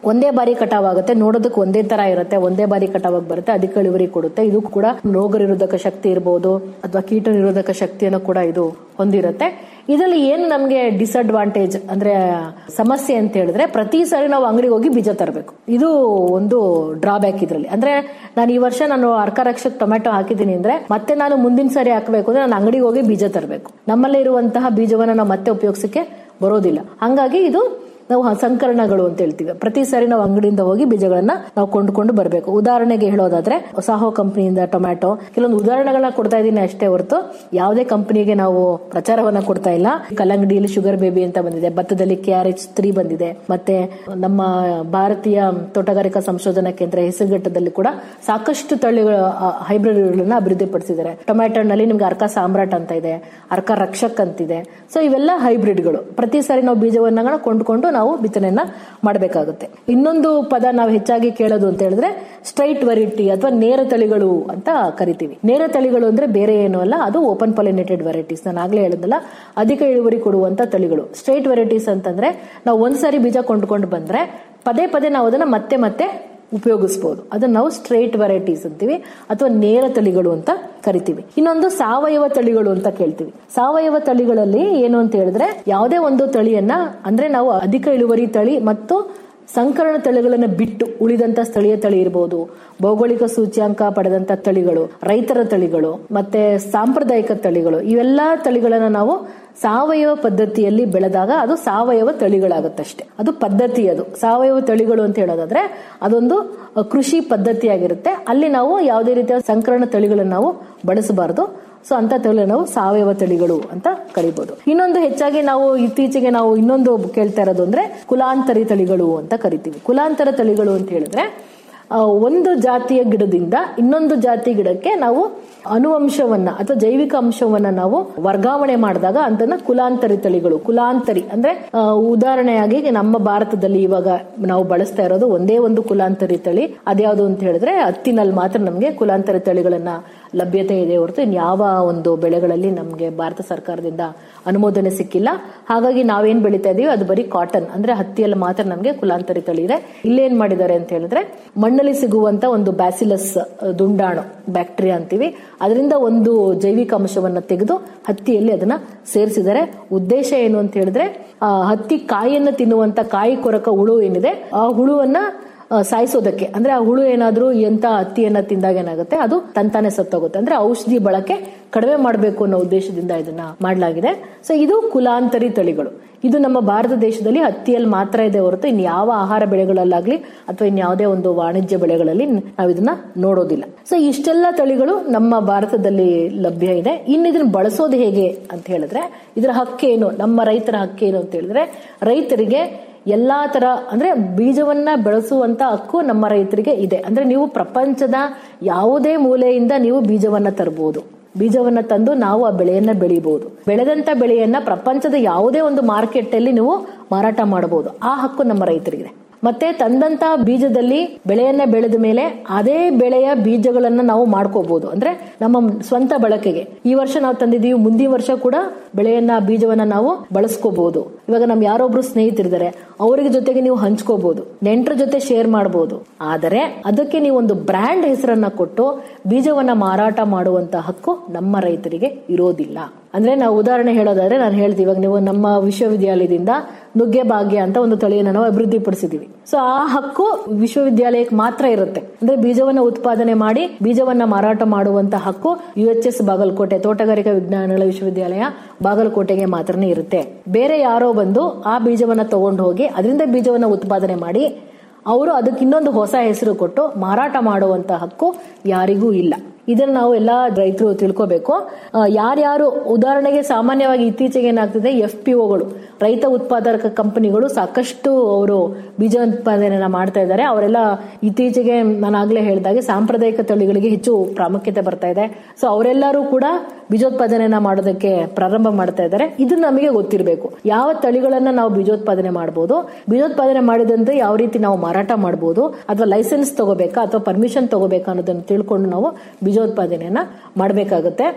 S20: ಒಂದೇ ಬಾರಿ ಕಟಾವ್ ಆಗುತ್ತೆ ನೋಡೋದಕ್ಕೆ ಒಂದೇ ತರ ಇರುತ್ತೆ ಒಂದೇ ಬಾರಿ ಕಟಾವಾಗಿ ಬರುತ್ತೆ ಅಧಿಕ ಇಳುವರಿ ಕೊಡುತ್ತೆ ಇದು ಕೂಡ ರೋಗ ನಿರೋಧಕ ಶಕ್ತಿ ಇರಬಹುದು ಅಥವಾ ಕೀಟ ನಿರೋಧಕ ಶಕ್ತಿಯನ್ನು ಕೂಡ ಇದು ಹೊಂದಿರುತ್ತೆ ಇದರಲ್ಲಿ ಏನು ನಮಗೆ ಡಿಸಡ್ವಾಂಟೇಜ್ ಅಂದ್ರೆ ಸಮಸ್ಯೆ ಅಂತ ಹೇಳಿದ್ರೆ ಪ್ರತಿ ಸಾರಿ ನಾವು ಅಂಗಡಿಗೆ ಹೋಗಿ ಬೀಜ ತರಬೇಕು ಇದು ಒಂದು ಡ್ರಾಬ್ಯಾಕ್ ಇದರಲ್ಲಿ ಅಂದ್ರೆ ನಾನು ಈ ವರ್ಷ ನಾನು ಅರ್ಕ ರಕ್ಷಕ್ ಟೊಮೆಟೊ ಹಾಕಿದ್ದೀನಿ ಅಂದ್ರೆ ಮತ್ತೆ ನಾನು ಮುಂದಿನ ಸಾರಿ ಹಾಕಬೇಕು ಅಂದ್ರೆ ನಾನು ಅಂಗಡಿಗೆ ಹೋಗಿ ಬೀಜ ತರಬೇಕು ನಮ್ಮಲ್ಲೇ ಇರುವಂತಹ ಬೀಜವನ್ನ ನಾವು ಮತ್ತೆ ಉಪಯೋಗಿಸಕ್ಕೆ ಬರೋದಿಲ್ಲ ಹಂಗಾಗಿ ಇದು ನಾವು ಹ- ಸಂಕಲನಗಳು ಅಂತ ಹೇಳ್ತೀವಿ ಪ್ರತಿ ಸಾರಿ ನಾವು ಅಂಗಡಿಯಿಂದ ಹೋಗಿ ಬೀಜಗಳನ್ನ ನಾವು ಕೊಂಡುಕೊಂಡು ಬರಬೇಕು ಉದಾಹರಣೆಗೆ ಹೇಳೋದಾದ್ರೆ ಸಾಹೋ ಕಂಪನಿಯಿಂದ ಟೊಮ್ಯಾಟೊ ಕೆಲವೊಂದು ಉದಾಹರಣೆಗಳನ್ನ ಕೊಡ್ತಾ ಇದ್ದೀನಿ ಅಷ್ಟೇ ಹೊರತು ಯಾವುದೇ ಕಂಪನಿಗೆ ನಾವು ಪ್ರಚಾರವನ್ನ ಕೊಡ್ತಾ ಇಲ್ಲ ಕಲ್ಲಂಗಡಿಯಲ್ಲಿ ಶುಗರ್ ಬೇಬಿ ಅಂತ ಬಂದಿದೆ ಭತ್ತದಲ್ಲಿ ಕೆ ಆರ್ ಎಚ್ ತ್ರೀ ಬಂದಿದೆ ಮತ್ತೆ ನಮ್ಮ ಭಾರತೀಯ ತೋಟಗಾರಿಕಾ ಸಂಶೋಧನಾ ಕೇಂದ್ರ ಹೆಸರುಘಟ್ಟದಲ್ಲಿ ಕೂಡ ಸಾಕಷ್ಟು ತಳಿಗಳ ಹೈಬ್ರಿಡ್ಗಳನ್ನ ಅಭಿವೃದ್ಧಿಪಡಿಸಿದ್ದಾರೆ ಟೊಮ್ಯಾಟೊನಲ್ಲಿ ನಿಮ್ಗೆ ಅರ್ಕ ಸಾಮ್ರಾಟ್ ಅಂತ ಇದೆ ಅರ್ಕ ರಕ್ಷಕ್ ಅಂತಿದೆ ಸೊ ಇವೆಲ್ಲ ಹೈಬ್ರಿಡ್ಗಳು ಪ್ರತಿ ಸಾರಿ ನಾವು ಬೀಜವನ್ನ ಕೊಂಡ್ಕೊಂಡು ನಾವು ಬಿತ್ತನೆಯನ್ನ ಮಾಡಬೇಕಾಗುತ್ತೆ ಇನ್ನೊಂದು ಪದ ನಾವು ಹೆಚ್ಚಾಗಿ ಕೇಳೋದು ಅಂತ ಹೇಳಿದ್ರೆ ಸ್ಟ್ರೈಟ್ ವೆರೈಟಿ ಅಥವಾ ನೇರ ತಳಿಗಳು ಅಂತ ಕರಿತೀವಿ ನೇರ ತಳಿಗಳು ಅಂದ್ರೆ ಬೇರೆ ಏನು ಅಲ್ಲ ಅದು ಓಪನ್ ಪಾಲಿನೇಟೆಡ್ ವೆರೈಟೀಸ್ ನಾನು ಆಗ್ಲೇ ಹೇಳಿದ್ನಲ್ಲ ಅಧಿಕ ಇಳುವರಿ ಕೊಡುವಂತ ತಳಿಗಳು ಸ್ಟ್ರೈಟ್ ವೆರೈಟೀಸ್ ಅಂತಂದ್ರೆ ನಾವು ಒಂದ್ಸಾರಿ ಬೀಜ ಕೊಂಡ್ಕೊಂಡು ಬಂದ್ರೆ ಪದೇ ಪದೇ ನಾವು ಅದನ್ನ ಮತ್ತೆ ಮತ್ತೆ ಉಪಯೋಗಿಸಬಹುದು ಅದನ್ನ ನಾವು ಸ್ಟ್ರೇಟ್ ವೆರೈಟೀಸ್ ಅಂತೀವಿ ಅಥವಾ ನೇರ ತಳಿಗಳು ಅಂತ ಕರಿತೀವಿ ಇನ್ನೊಂದು ಸಾವಯವ ತಳಿಗಳು ಅಂತ ಕೇಳ್ತೀವಿ ಸಾವಯವ ತಳಿಗಳಲ್ಲಿ ಏನು ಅಂತ ಹೇಳಿದ್ರೆ ಯಾವುದೇ ಒಂದು ತಳಿಯನ್ನ ಅಂದ್ರೆ ನಾವು ಅಧಿಕ ಇಳುವರಿ ತಳಿ ಮತ್ತು ಸಂಕರಣ ತಳಿಗಳನ್ನ ಬಿಟ್ಟು ಉಳಿದಂತ ಸ್ಥಳೀಯ ತಳಿ ಇರಬಹುದು ಭೌಗೋಳಿಕ ಸೂಚ್ಯಾಂಕ ಪಡೆದಂತ ತಳಿಗಳು ರೈತರ ತಳಿಗಳು ಮತ್ತೆ ಸಾಂಪ್ರದಾಯಿಕ ತಳಿಗಳು ಇವೆಲ್ಲಾ ತಳಿಗಳನ್ನ ನಾವು ಸಾವಯವ ಪದ್ಧತಿಯಲ್ಲಿ ಬೆಳೆದಾಗ ಅದು ಸಾವಯವ ತಳಿಗಳಾಗುತ್ತಷ್ಟೇ ಅದು ಪದ್ಧತಿ ಅದು ಸಾವಯವ ತಳಿಗಳು ಅಂತ ಹೇಳೋದಾದ್ರೆ ಅದೊಂದು ಅ, ಕೃಷಿ ಪದ್ಧತಿಯಾಗಿರುತ್ತೆ ಅಲ್ಲಿ ನಾವು ಯಾವುದೇ ರೀತಿಯ ಸಂಕರಣ ತಳಿಗಳನ್ನು ನಾವು ಬಳಸಬಾರದು ಸೊ ಅಂತ ತಳಿ ನಾವು ಸಾವಯವ ತಳಿಗಳು ಅಂತ ಕರಿಬಹುದು ಇನ್ನೊಂದು ಹೆಚ್ಚಾಗಿ ನಾವು ಇತ್ತೀಚೆಗೆ ನಾವು ಇನ್ನೊಂದು ಕೇಳ್ತಾ ಇರೋದು ಅಂದ್ರೆ ಕುಲಾಂತರಿ ತಳಿಗಳು ಅಂತ ಕರಿತೀವಿ ಕುಲಾಂತರ ತಳಿಗಳು ಅಂತ ಹೇಳಿದ್ರೆ ಆ, ಒಂದು ಜಾತಿಯ ಗಿಡದಿಂದ ಇನ್ನೊಂದು ಜಾತಿ ಗಿಡಕ್ಕೆ ನಾವು ಅನುವಂಶವನ್ನ ಅಥವಾ ಜೈವಿಕ ಅಂಶವನ್ನ ನಾವು ವರ್ಗಾವಣೆ ಮಾಡಿದಾಗ ಅಂತನ್ನ ಕುಲಾಂತರಿ ತಳಿಗಳು ಕುಲಾಂತರಿ ಅಂದ್ರೆ ಆ, ಉದಾಹರಣೆಯಾಗಿ ನಮ್ಮ ಭಾರತದಲ್ಲಿ ಇವಾಗ ನಾವು ಬಳಸ್ತಾ ಇರೋದು ಒಂದೇ ಒಂದು ಕುಲಾಂತರಿ ತಳಿ ಅದ್ಯಾವುದು ಅಂತ ಹೇಳಿದ್ರೆ ಹತ್ತಿನಲ್ಲಿ ಮಾತ್ರ ನಮಗೆ ಕುಲಾಂತರಿ ತಳಿಗಳನ್ನ ಲಭ್ಯತೆ ಇದೆ ಹೊರತು ಇನ್ಯಾವ ಒಂದು ಬೆಳೆಗಳಲ್ಲಿ ನಮಗೆ ಭಾರತ ಸರ್ಕಾರದಿಂದ ಅನುಮೋದನೆ ಸಿಕ್ಕಿಲ್ಲ ಹಾಗಾಗಿ ನಾವೇನ್ ಬೆಳಿತಾ ಇದೀವಿ ಅದು ಬರೀ ಕಾಟನ್ ಅಂದ್ರೆ ಹತ್ತಿಯಲ್ಲಿ ಮಾತ್ರ ನಮಗೆ ಕುಲಾಂತರಿ ತಳಿ ಇದೆ ಇಲ್ಲೇನ್ ಮಾಡಿದ್ದಾರೆ ಅಂತ ಹೇಳಿದ್ರೆ ಮಣ್ಣಲ್ಲಿ ಸಿಗುವಂತ ಒಂದು ಬ್ಯಾಸಿಲಸ್ ದುಂಡಾಣು ಬ್ಯಾಕ್ಟೀರಿಯಾ ಅಂತೀವಿ ಅದರಿಂದ ಒಂದು ಜೈವಿಕ ಅಂಶವನ್ನ ತೆಗೆದು ಹತ್ತಿಯಲ್ಲಿ ಅದನ್ನ ಸೇರಿಸಿದ್ದಾರೆ ಉದ್ದೇಶ ಏನು ಅಂತ ಹೇಳಿದ್ರೆ ಆ, ಹತ್ತಿ ಕಾಯಿಯನ್ನು ತಿನ್ನುವಂತ ಕಾಯಿ ಕೊರಕ ಹುಳು ಏನಿದೆ ಆ ಹುಳುವನ್ನ ಆ, ಸಾಯಿಸೋದಕ್ಕೆ ಅಂದ್ರೆ ಆ ಹುಳು ಏನಾದ್ರೂ ಎಂತ ಹತ್ತಿಯನ್ನ ತಿಂದಾಗ ಏನಾಗುತ್ತೆ ಅದು ತಂತಾನೆ ಸತ್ತೋಗುತ್ತೆ ಅಂದ್ರೆ ಔಷಧಿ ಬಳಕೆ ಕಡಿಮೆ ಮಾಡಬೇಕು ಅನ್ನೋ ಉದ್ದೇಶದಿಂದ ಇದನ್ನ ಮಾಡಲಾಗಿದೆ ಸೊ ಇದು ಕುಲಾಂತರಿ ತಳಿಗಳು ಇದು ನಮ್ಮ ಭಾರತ ದೇಶದಲ್ಲಿ ಹತ್ತಿಯಲ್ಲಿ ಮಾತ್ರ ಇದೆ ಹೊರತು ಇನ್ಯಾವ ಆಹಾರ ಬೆಳೆಗಳಲ್ಲಾಗ್ಲಿ ಅಥವಾ ಇನ್ಯಾವುದೇ ಒಂದು ವಾಣಿಜ್ಯ ಬೆಳೆಗಳಲ್ಲಿ ನಾವು ಇದನ್ನ ನೋಡೋದಿಲ್ಲ ಸೊ ಇಷ್ಟೆಲ್ಲ ತಳಿಗಳು ನಮ್ಮ ಭಾರತದಲ್ಲಿ ಲಭ್ಯ ಇದೆ ಇನ್ನು ಇದನ್ನ ಬಳಸೋದು ಹೇಗೆ ಅಂತ ಹೇಳಿದ್ರೆ ಇದರ ಹಕ್ಕೇನು ನಮ್ಮ ರೈತರ ಹಕ್ಕೇನು ಅಂತ ಹೇಳಿದ್ರೆ ರೈತರಿಗೆ ಎಲ್ಲಾ ತರ ಅಂದ್ರೆ ಬೀಜವನ್ನ ಬೆಳೆಸುವಂತ ಹಕ್ಕು ನಮ್ಮ ರೈತರಿಗೆ ಇದೆ ಅಂದ್ರೆ ನೀವು ಪ್ರಪಂಚದ ಯಾವುದೇ ಮೂಲೆಯಿಂದ ನೀವು ಬೀಜವನ್ನ ತರಬಹುದು ಬೀಜವನ್ನ ತಂದು ನಾವು ಆ ಬೆಳೆಯನ್ನ ಬೆಳಿಬಹುದು ಬೆಳೆದಂತ ಬೆಳೆಯನ್ನ ಪ್ರಪಂಚದ ಯಾವುದೇ ಒಂದು ಮಾರ್ಕೆಟ್ ಅಲ್ಲಿ ನೀವು ಮಾರಾಟ ಮಾಡಬಹುದು ಆ ಹಕ್ಕು ನಮ್ಮ ರೈತರಿಗಿದೆ ಮತ್ತೆ ತಂದಂತ ಬೀಜದಲ್ಲಿ ಬೆಳೆಯನ್ನ ಬೆಳೆದ ಮೇಲೆ ಅದೇ ಬೆಳೆಯ ಬೀಜಗಳನ್ನ ನಾವು ಮಾಡ್ಕೋಬಹುದು ಅಂದ್ರೆ ನಮ್ಮ ಸ್ವಂತ ಬಳಕೆಗೆ ಈ ವರ್ಷ ನಾವು ತಂದಿದೀವಿ ಮುಂದಿನ ವರ್ಷ ಕೂಡ ಬೆಳೆಯನ್ನ ಬೀಜವನ್ನ ನಾವು ಬಳಸ್ಕೋಬಹುದು ಇವಾಗ ನಮ್ ಯಾರೊಬ್ರು ಸ್ನೇಹಿತರಿದ್ದಾರೆ ಅವರಿಗೆ ಜೊತೆಗೆ ನೀವು ಹಂಚ್ಕೋಬಹುದು ನೆಂಟರ ಜೊತೆ ಶೇರ್ ಮಾಡಬಹುದು ಆದರೆ ಅದಕ್ಕೆ ನೀವು ಒಂದು ಬ್ರ್ಯಾಂಡ್ ಹೆಸರನ್ನ ಕೊಟ್ಟು ಬೀಜವನ್ನ ಮಾರಾಟ ಮಾಡುವಂತ ಹಕ್ಕು ನಮ್ಮ ರೈತರಿಗೆ ಇರೋದಿಲ್ಲ ಅಂದ್ರೆ ನಾವು ಉದಾಹರಣೆ ಹೇಳೋದಾದ್ರೆ ನಾನು ಹೇಳ್ತೀವಿ ಇವಾಗ ನೀವು ನಮ್ಮ ವಿಶ್ವವಿದ್ಯಾಲಯದಿಂದ ನುಗ್ಗೆ ಭಾಗ್ಯ ಅಂತ ಒಂದು ತಳಿಯನ್ನು ನಾವು ಅಭಿವೃದ್ಧಿ ಪಡಿಸಿದೀವಿ ಸೊ ಆ ಹಕ್ಕು ವಿಶ್ವವಿದ್ಯಾಲಯಕ್ಕೆ ಮಾತ್ರ ಇರುತ್ತೆ ಅಂದ್ರೆ ಬೀಜವನ್ನ ಉತ್ಪಾದನೆ ಮಾಡಿ ಬೀಜವನ್ನ ಮಾರಾಟ ಮಾಡುವಂತ ಹಕ್ಕು ಯು ಎಚ್ ಎಸ್ ಬಾಗಲಕೋಟೆ ತೋಟಗಾರಿಕಾ ವಿಜ್ಞಾನಗಳ ವಿಶ್ವವಿದ್ಯಾಲಯ ಬಾಗಲಕೋಟೆಗೆ ಮಾತ್ರನೇ ಇರುತ್ತೆ ಬೇರೆ ಯಾರೋ ಬಂದು ಆ ಬೀಜವನ್ನ ತಗೊಂಡು ಹೋಗಿ ಅದರಿಂದ ಬೀಜವನ್ನ ಉತ್ಪಾದನೆ ಮಾಡಿ ಅವರು ಅದಕ್ಕೆ ಇನ್ನೊಂದು ಹೊಸ ಹೆಸರು ಕೊಟ್ಟು ಮಾರಾಟ ಮಾಡುವಂತ ಹಕ್ಕು ಯಾರಿಗೂ ಇಲ್ಲ ಇದನ್ನ ನಾವು ಎಲ್ಲಾ ರೈತರು ತಿಳ್ಕೋಬೇಕು ಆ, ಯಾರ್ಯಾರು ಉದಾಹರಣೆಗೆ ಸಾಮಾನ್ಯವಾಗಿ ಇತ್ತೀಚೆಗೆ ಏನಾಗ್ತಿದೆ ಎಫ್ ಪಿ ಒಗಳು ರೈತ ಉತ್ಪಾದಕ ಕಂಪನಿಗಳು ಸಾಕಷ್ಟು ಅವರು ಬೀಜ ಉತ್ಪಾದನೆಯನ್ನ ಮಾಡ್ತಾ ಇದ್ದಾರೆ ಅವರೆಲ್ಲ ಇತ್ತೀಚೆಗೆ ನಾನು ಆಗ್ಲೇ ಹೇಳಿದಾಗೆ ಸಾಂಪ್ರದಾಯಿಕ ತಳಿಗಳಿಗೆ ಹೆಚ್ಚು ಪ್ರಾಮುಖ್ಯತೆ ಬರ್ತಾ ಇದೆ ಸೊ ಅವರೆಲ್ಲರೂ ಕೂಡ ಬೀಜೋತ್ಪಾದನೆಯನ್ನ ಮಾಡೋದಕ್ಕೆ ಪ್ರಾರಂಭ ಮಾಡ್ತಾ ಇದ್ದಾರೆ ಇದು ನಮಗೆ ಗೊತ್ತಿರಬೇಕು ಯಾವ ತಳಿಗಳನ್ನ ನಾವು ಬೀಜೋತ್ಪಾದನೆ ಮಾಡಬಹುದು ಬೀಜೋತ್ಪಾದನೆ ಮಾಡಿದಂತೆ ಯಾವ ರೀತಿ ನಾವು ಮಾರಾಟ ಮಾಡಬಹುದು ಅಥವಾ ಲೈಸೆನ್ಸ್ ತಗೋಬೇಕಾ ಅಥವಾ ಪರ್ಮಿಷನ್ ತಗೋಬೇಕಾ ಅನ್ನೋದನ್ನ ತಿಳ್ಕೊಂಡು ನಾವು ಬೀಜೋತ್ಪಾದನೆಯನ್ನ ಮಾಡಬೇಕಾಗುತ್ತೆ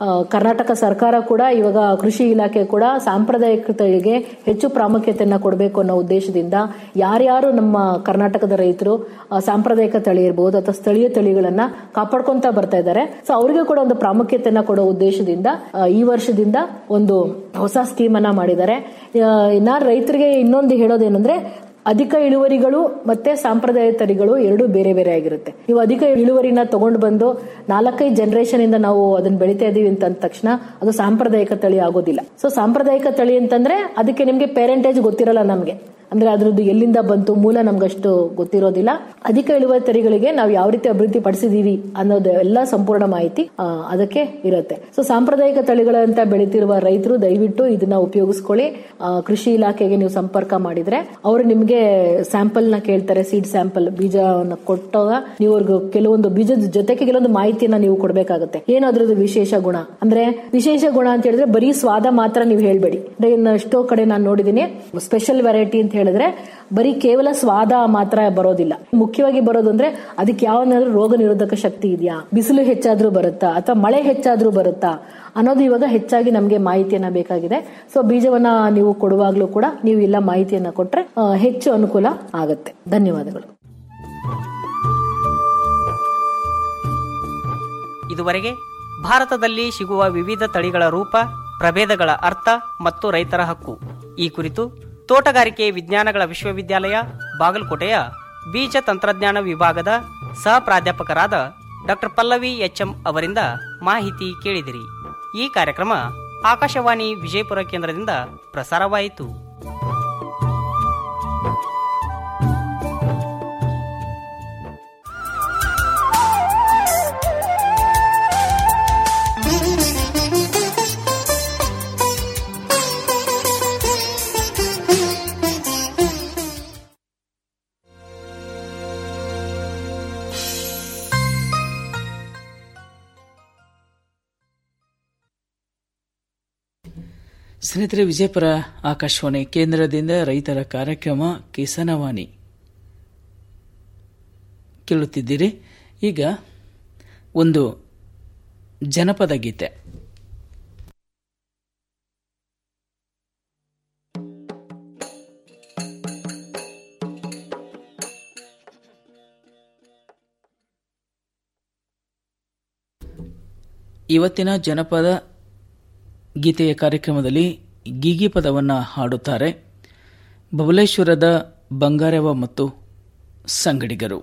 S20: ಆ, ಕರ್ನಾಟಕ ಸರ್ಕಾರ ಕೂಡ ಇವಾಗ ಕೃಷಿ ಇಲಾಖೆ ಕೂಡ ಸಾಂಪ್ರದಾಯಿಕ ತಳಿಗೆ ಹೆಚ್ಚು ಪ್ರಾಮುಖ್ಯತೆಯನ್ನ ಕೊಡಬೇಕು ಅನ್ನೋ ಉದ್ದೇಶದಿಂದ ಯಾರ್ಯಾರು ನಮ್ಮ ಕರ್ನಾಟಕದ ರೈತರು ಆ, ಸಾಂಪ್ರದಾಯಿಕ ತಳಿ ಇರಬಹುದು ಅಥವಾ ಸ್ಥಳೀಯ ತಳಿಗಳನ್ನ ಕಾಪಾಡ್ಕೊಂತ ಬರ್ತಾ ಇದ್ದಾರೆ ಸೊ ಅವರಿಗೆ ಕೂಡ ಒಂದು ಪ್ರಾಮುಖ್ಯತೆಯನ್ನ ಕೊಡೋ ಉದ್ದೇಶದಿಂದ ಆ, ಈ ವರ್ಷದಿಂದ ಒಂದು ಹೊಸ ಸ್ಕೀಮ್ ಅನ್ನ ಮಾಡಿದ್ದಾರೆ ಆ, ನಾನು ರೈತರಿಗೆ ಇನ್ನೊಂದು ಹೇಳೋದೇನಂದ್ರೆ ಅಧಿಕ ಇಳುವರಿಗಳು ಮತ್ತೆ ಸಾಂಪ್ರದಾಯ ತಳಿಗಳು ಎರಡು ಬೇರೆ ಬೇರೆ ಆಗಿರುತ್ತೆ ನೀವು ಅಧಿಕ ಇಳುವರಿನ ತಗೊಂಡು ಬಂದು ನಾಲ್ಕೈದು ಜನರೇಷನ್ ಇಂದ ನಾವು ಅದನ್ನ ಬೆಳಿತಾ ಇದೀವಿ ಅಂತ ಅಂದ ತಕ್ಷಣ ಅದು ಸಾಂಪ್ರದಾಯಿಕ ತಳಿ ಆಗೋದಿಲ್ಲ ಸೊ ಸಾಂಪ್ರದಾಯಿಕ ತಳಿ ಅಂತಂದ್ರೆ ಅದಕ್ಕೆ ನಿಮ್ಗೆ ಪೇರೆಂಟೇಜ್ ಗೊತ್ತಿರಲ್ಲ ನಮ್ಗೆ ಅಂದ್ರೆ ಅದ್ರದ್ದು ಎಲ್ಲಿಂದ ಬಂತು ಮೂಲ ನಮ್ಗಷ್ಟು ಗೊತ್ತಿರೋದಿಲ್ಲ ಅಧಿಕ ಇಳುವರಿ ತಳಿಗಳಿಗೆ ನಾವು ಯಾವ ರೀತಿ ಅಭಿವೃದ್ಧಿ ಪಡಿಸಿದೀವಿ ಅನ್ನೋದು ಎಲ್ಲ ಸಂಪೂರ್ಣ ಮಾಹಿತಿ ಆ, ಅದಕ್ಕೆ ಇರುತ್ತೆ ಸೊ ಸಾಂಪ್ರದಾಯಿಕ ತಳಿಗಳಂತ ಬೆಳಿತಿರುವ ರೈತರು ದಯವಿಟ್ಟು ಇದನ್ನ ಉಪಯೋಗಿಸ್ಕೊಳ್ಳಿ ಆ, ಕೃಷಿ ಇಲಾಖೆಗೆ ನೀವು ಸಂಪರ್ಕ ಮಾಡಿದ್ರೆ ಅವರು ನಿಮ್ಗೆ ಸ್ಯಾಂಪಲ್ ನ ಕೇಳ್ತಾರೆ ಸೀಡ್ ಸ್ಯಾಂಪಲ್ ಬೀಜವನ್ನು ಕೊಟ್ಟಾಗ ನೀವು ಅವ್ರಿಗೆ ಕೆಲವೊಂದು ಬೀಜದ ಜೊತೆಗೆ ಕೆಲವೊಂದು ಮಾಹಿತಿಯನ್ನ ನೀವು ಕೊಡಬೇಕಾಗುತ್ತೆ ಏನು ಅದ್ರದ್ದು ವಿಶೇಷ ಗುಣ ಅಂದ್ರೆ ವಿಶೇಷ ಗುಣ ಅಂತ ಹೇಳಿದ್ರೆ ಬರೀ ಸ್ವಾದ ಮಾತ್ರ ನೀವು ಹೇಳ್ಬೇಡಿ ಅಂದ್ರೆ ಇನ್ನು ಎಷ್ಟೋ ಕಡೆ ನಾನು ನೋಡಿದೀನಿ ಸ್ಪೆಷಲ್ ವೆರೈಟಿ ಅಂತ ಹೇಳಿದ್ರೆ ಬರೀ ಕೇವಲ ಸ್ವಾದ ಮಾತ್ರ ಬರೋದಿಲ್ಲ ಮುಖ್ಯವಾಗಿ ಬರೋದು ಅಂದ್ರೆ ಅದಕ್ಕೆ ಯಾವನಾದ್ರೂ ರೋಗ ನಿರೋಧಕ ಶಕ್ತಿ ಇದೆಯಾ ಬಿಸಿಲು ಹೆಚ್ಚಾದ್ರೂ ಬರುತ್ತಾ ಅಥವಾ ಮಳೆ ಹೆಚ್ಚಾದ್ರೂ ಬರುತ್ತಾ ಅನ್ನೋದು ಇವಾಗ ಹೆಚ್ಚಾಗಿ ನಮಗೆ ಮಾಹಿತಿಯನ್ನ ಬೇಕಾಗಿದೆ ಸೊ ಬೀಜವನ್ನ ನೀವು ಕೊಡುವಾಗ್ಲೂ ಕೂಡ ನೀವು ಇಲ್ಲ ಮಾಹಿತಿಯನ್ನ ಕೊಟ್ರೆ ಆ, ಹೆಚ್ಚು ಅನುಕೂಲ ಆಗುತ್ತೆ ಧನ್ಯವಾದಗಳು
S19: ಇದುವರೆಗೆ ಭಾರತದಲ್ಲಿ ಸಿಗುವ ವಿವಿಧ ತಳಿಗಳ ರೂಪ ಪ್ರಭೇದಗಳ ಅರ್ಥ ಮತ್ತು ರೈತರ ಹಕ್ಕು ಈ ಕುರಿತು ತೋಟಗಾರಿಕೆ ವಿಜ್ಞಾನಗಳ ವಿಶ್ವವಿದ್ಯಾಲಯ ಬಾಗಲಕೋಟೆಯ ಬೀಜ ತಂತ್ರಜ್ಞಾನ ವಿಭಾಗದ ಸಹ ಪ್ರಾಧ್ಯಾಪಕರಾದ ಡಾಕ್ಟರ್ ಪಲ್ಲವಿ ಎಚ್ಎಂ ಅವರಿಂದ ಮಾಹಿತಿ ಕೇಳಿದಿರಿ ಈ ಕಾರ್ಯಕ್ರಮ ಆಕಾಶವಾಣಿ ವಿಜಯಪುರ ಕೇಂದ್ರದಿಂದ ಪ್ರಸಾರವಾಯಿತು
S21: ಸ್ನೇಹಿತರೆ ವಿಜಯಪುರ ಆಕಾಶವಾಣಿ ಕೇಂದ್ರದಿಂದ ರೈತರ ಕಾರ್ಯಕ್ರಮ ಕಿಸನವಾಣಿ ಕೇಳುತ್ತಿದ್ದೀರಿ ಈಗ ಒಂದು ಜನಪದ ಗೀತೆ ಇವತ್ತಿನ ಜನಪದ ಗೀತೆಯ ಕಾರ್ಯಕ್ರಮದಲ್ಲಿ ಗೀಗಿ ಪದವನ್ನು ಹಾಡುತ್ತಾರೆ ಬಬಲೇಶ್ವರದ ಬಂಗಾರವ ಮತ್ತು ಸಂಗಡಿಗರು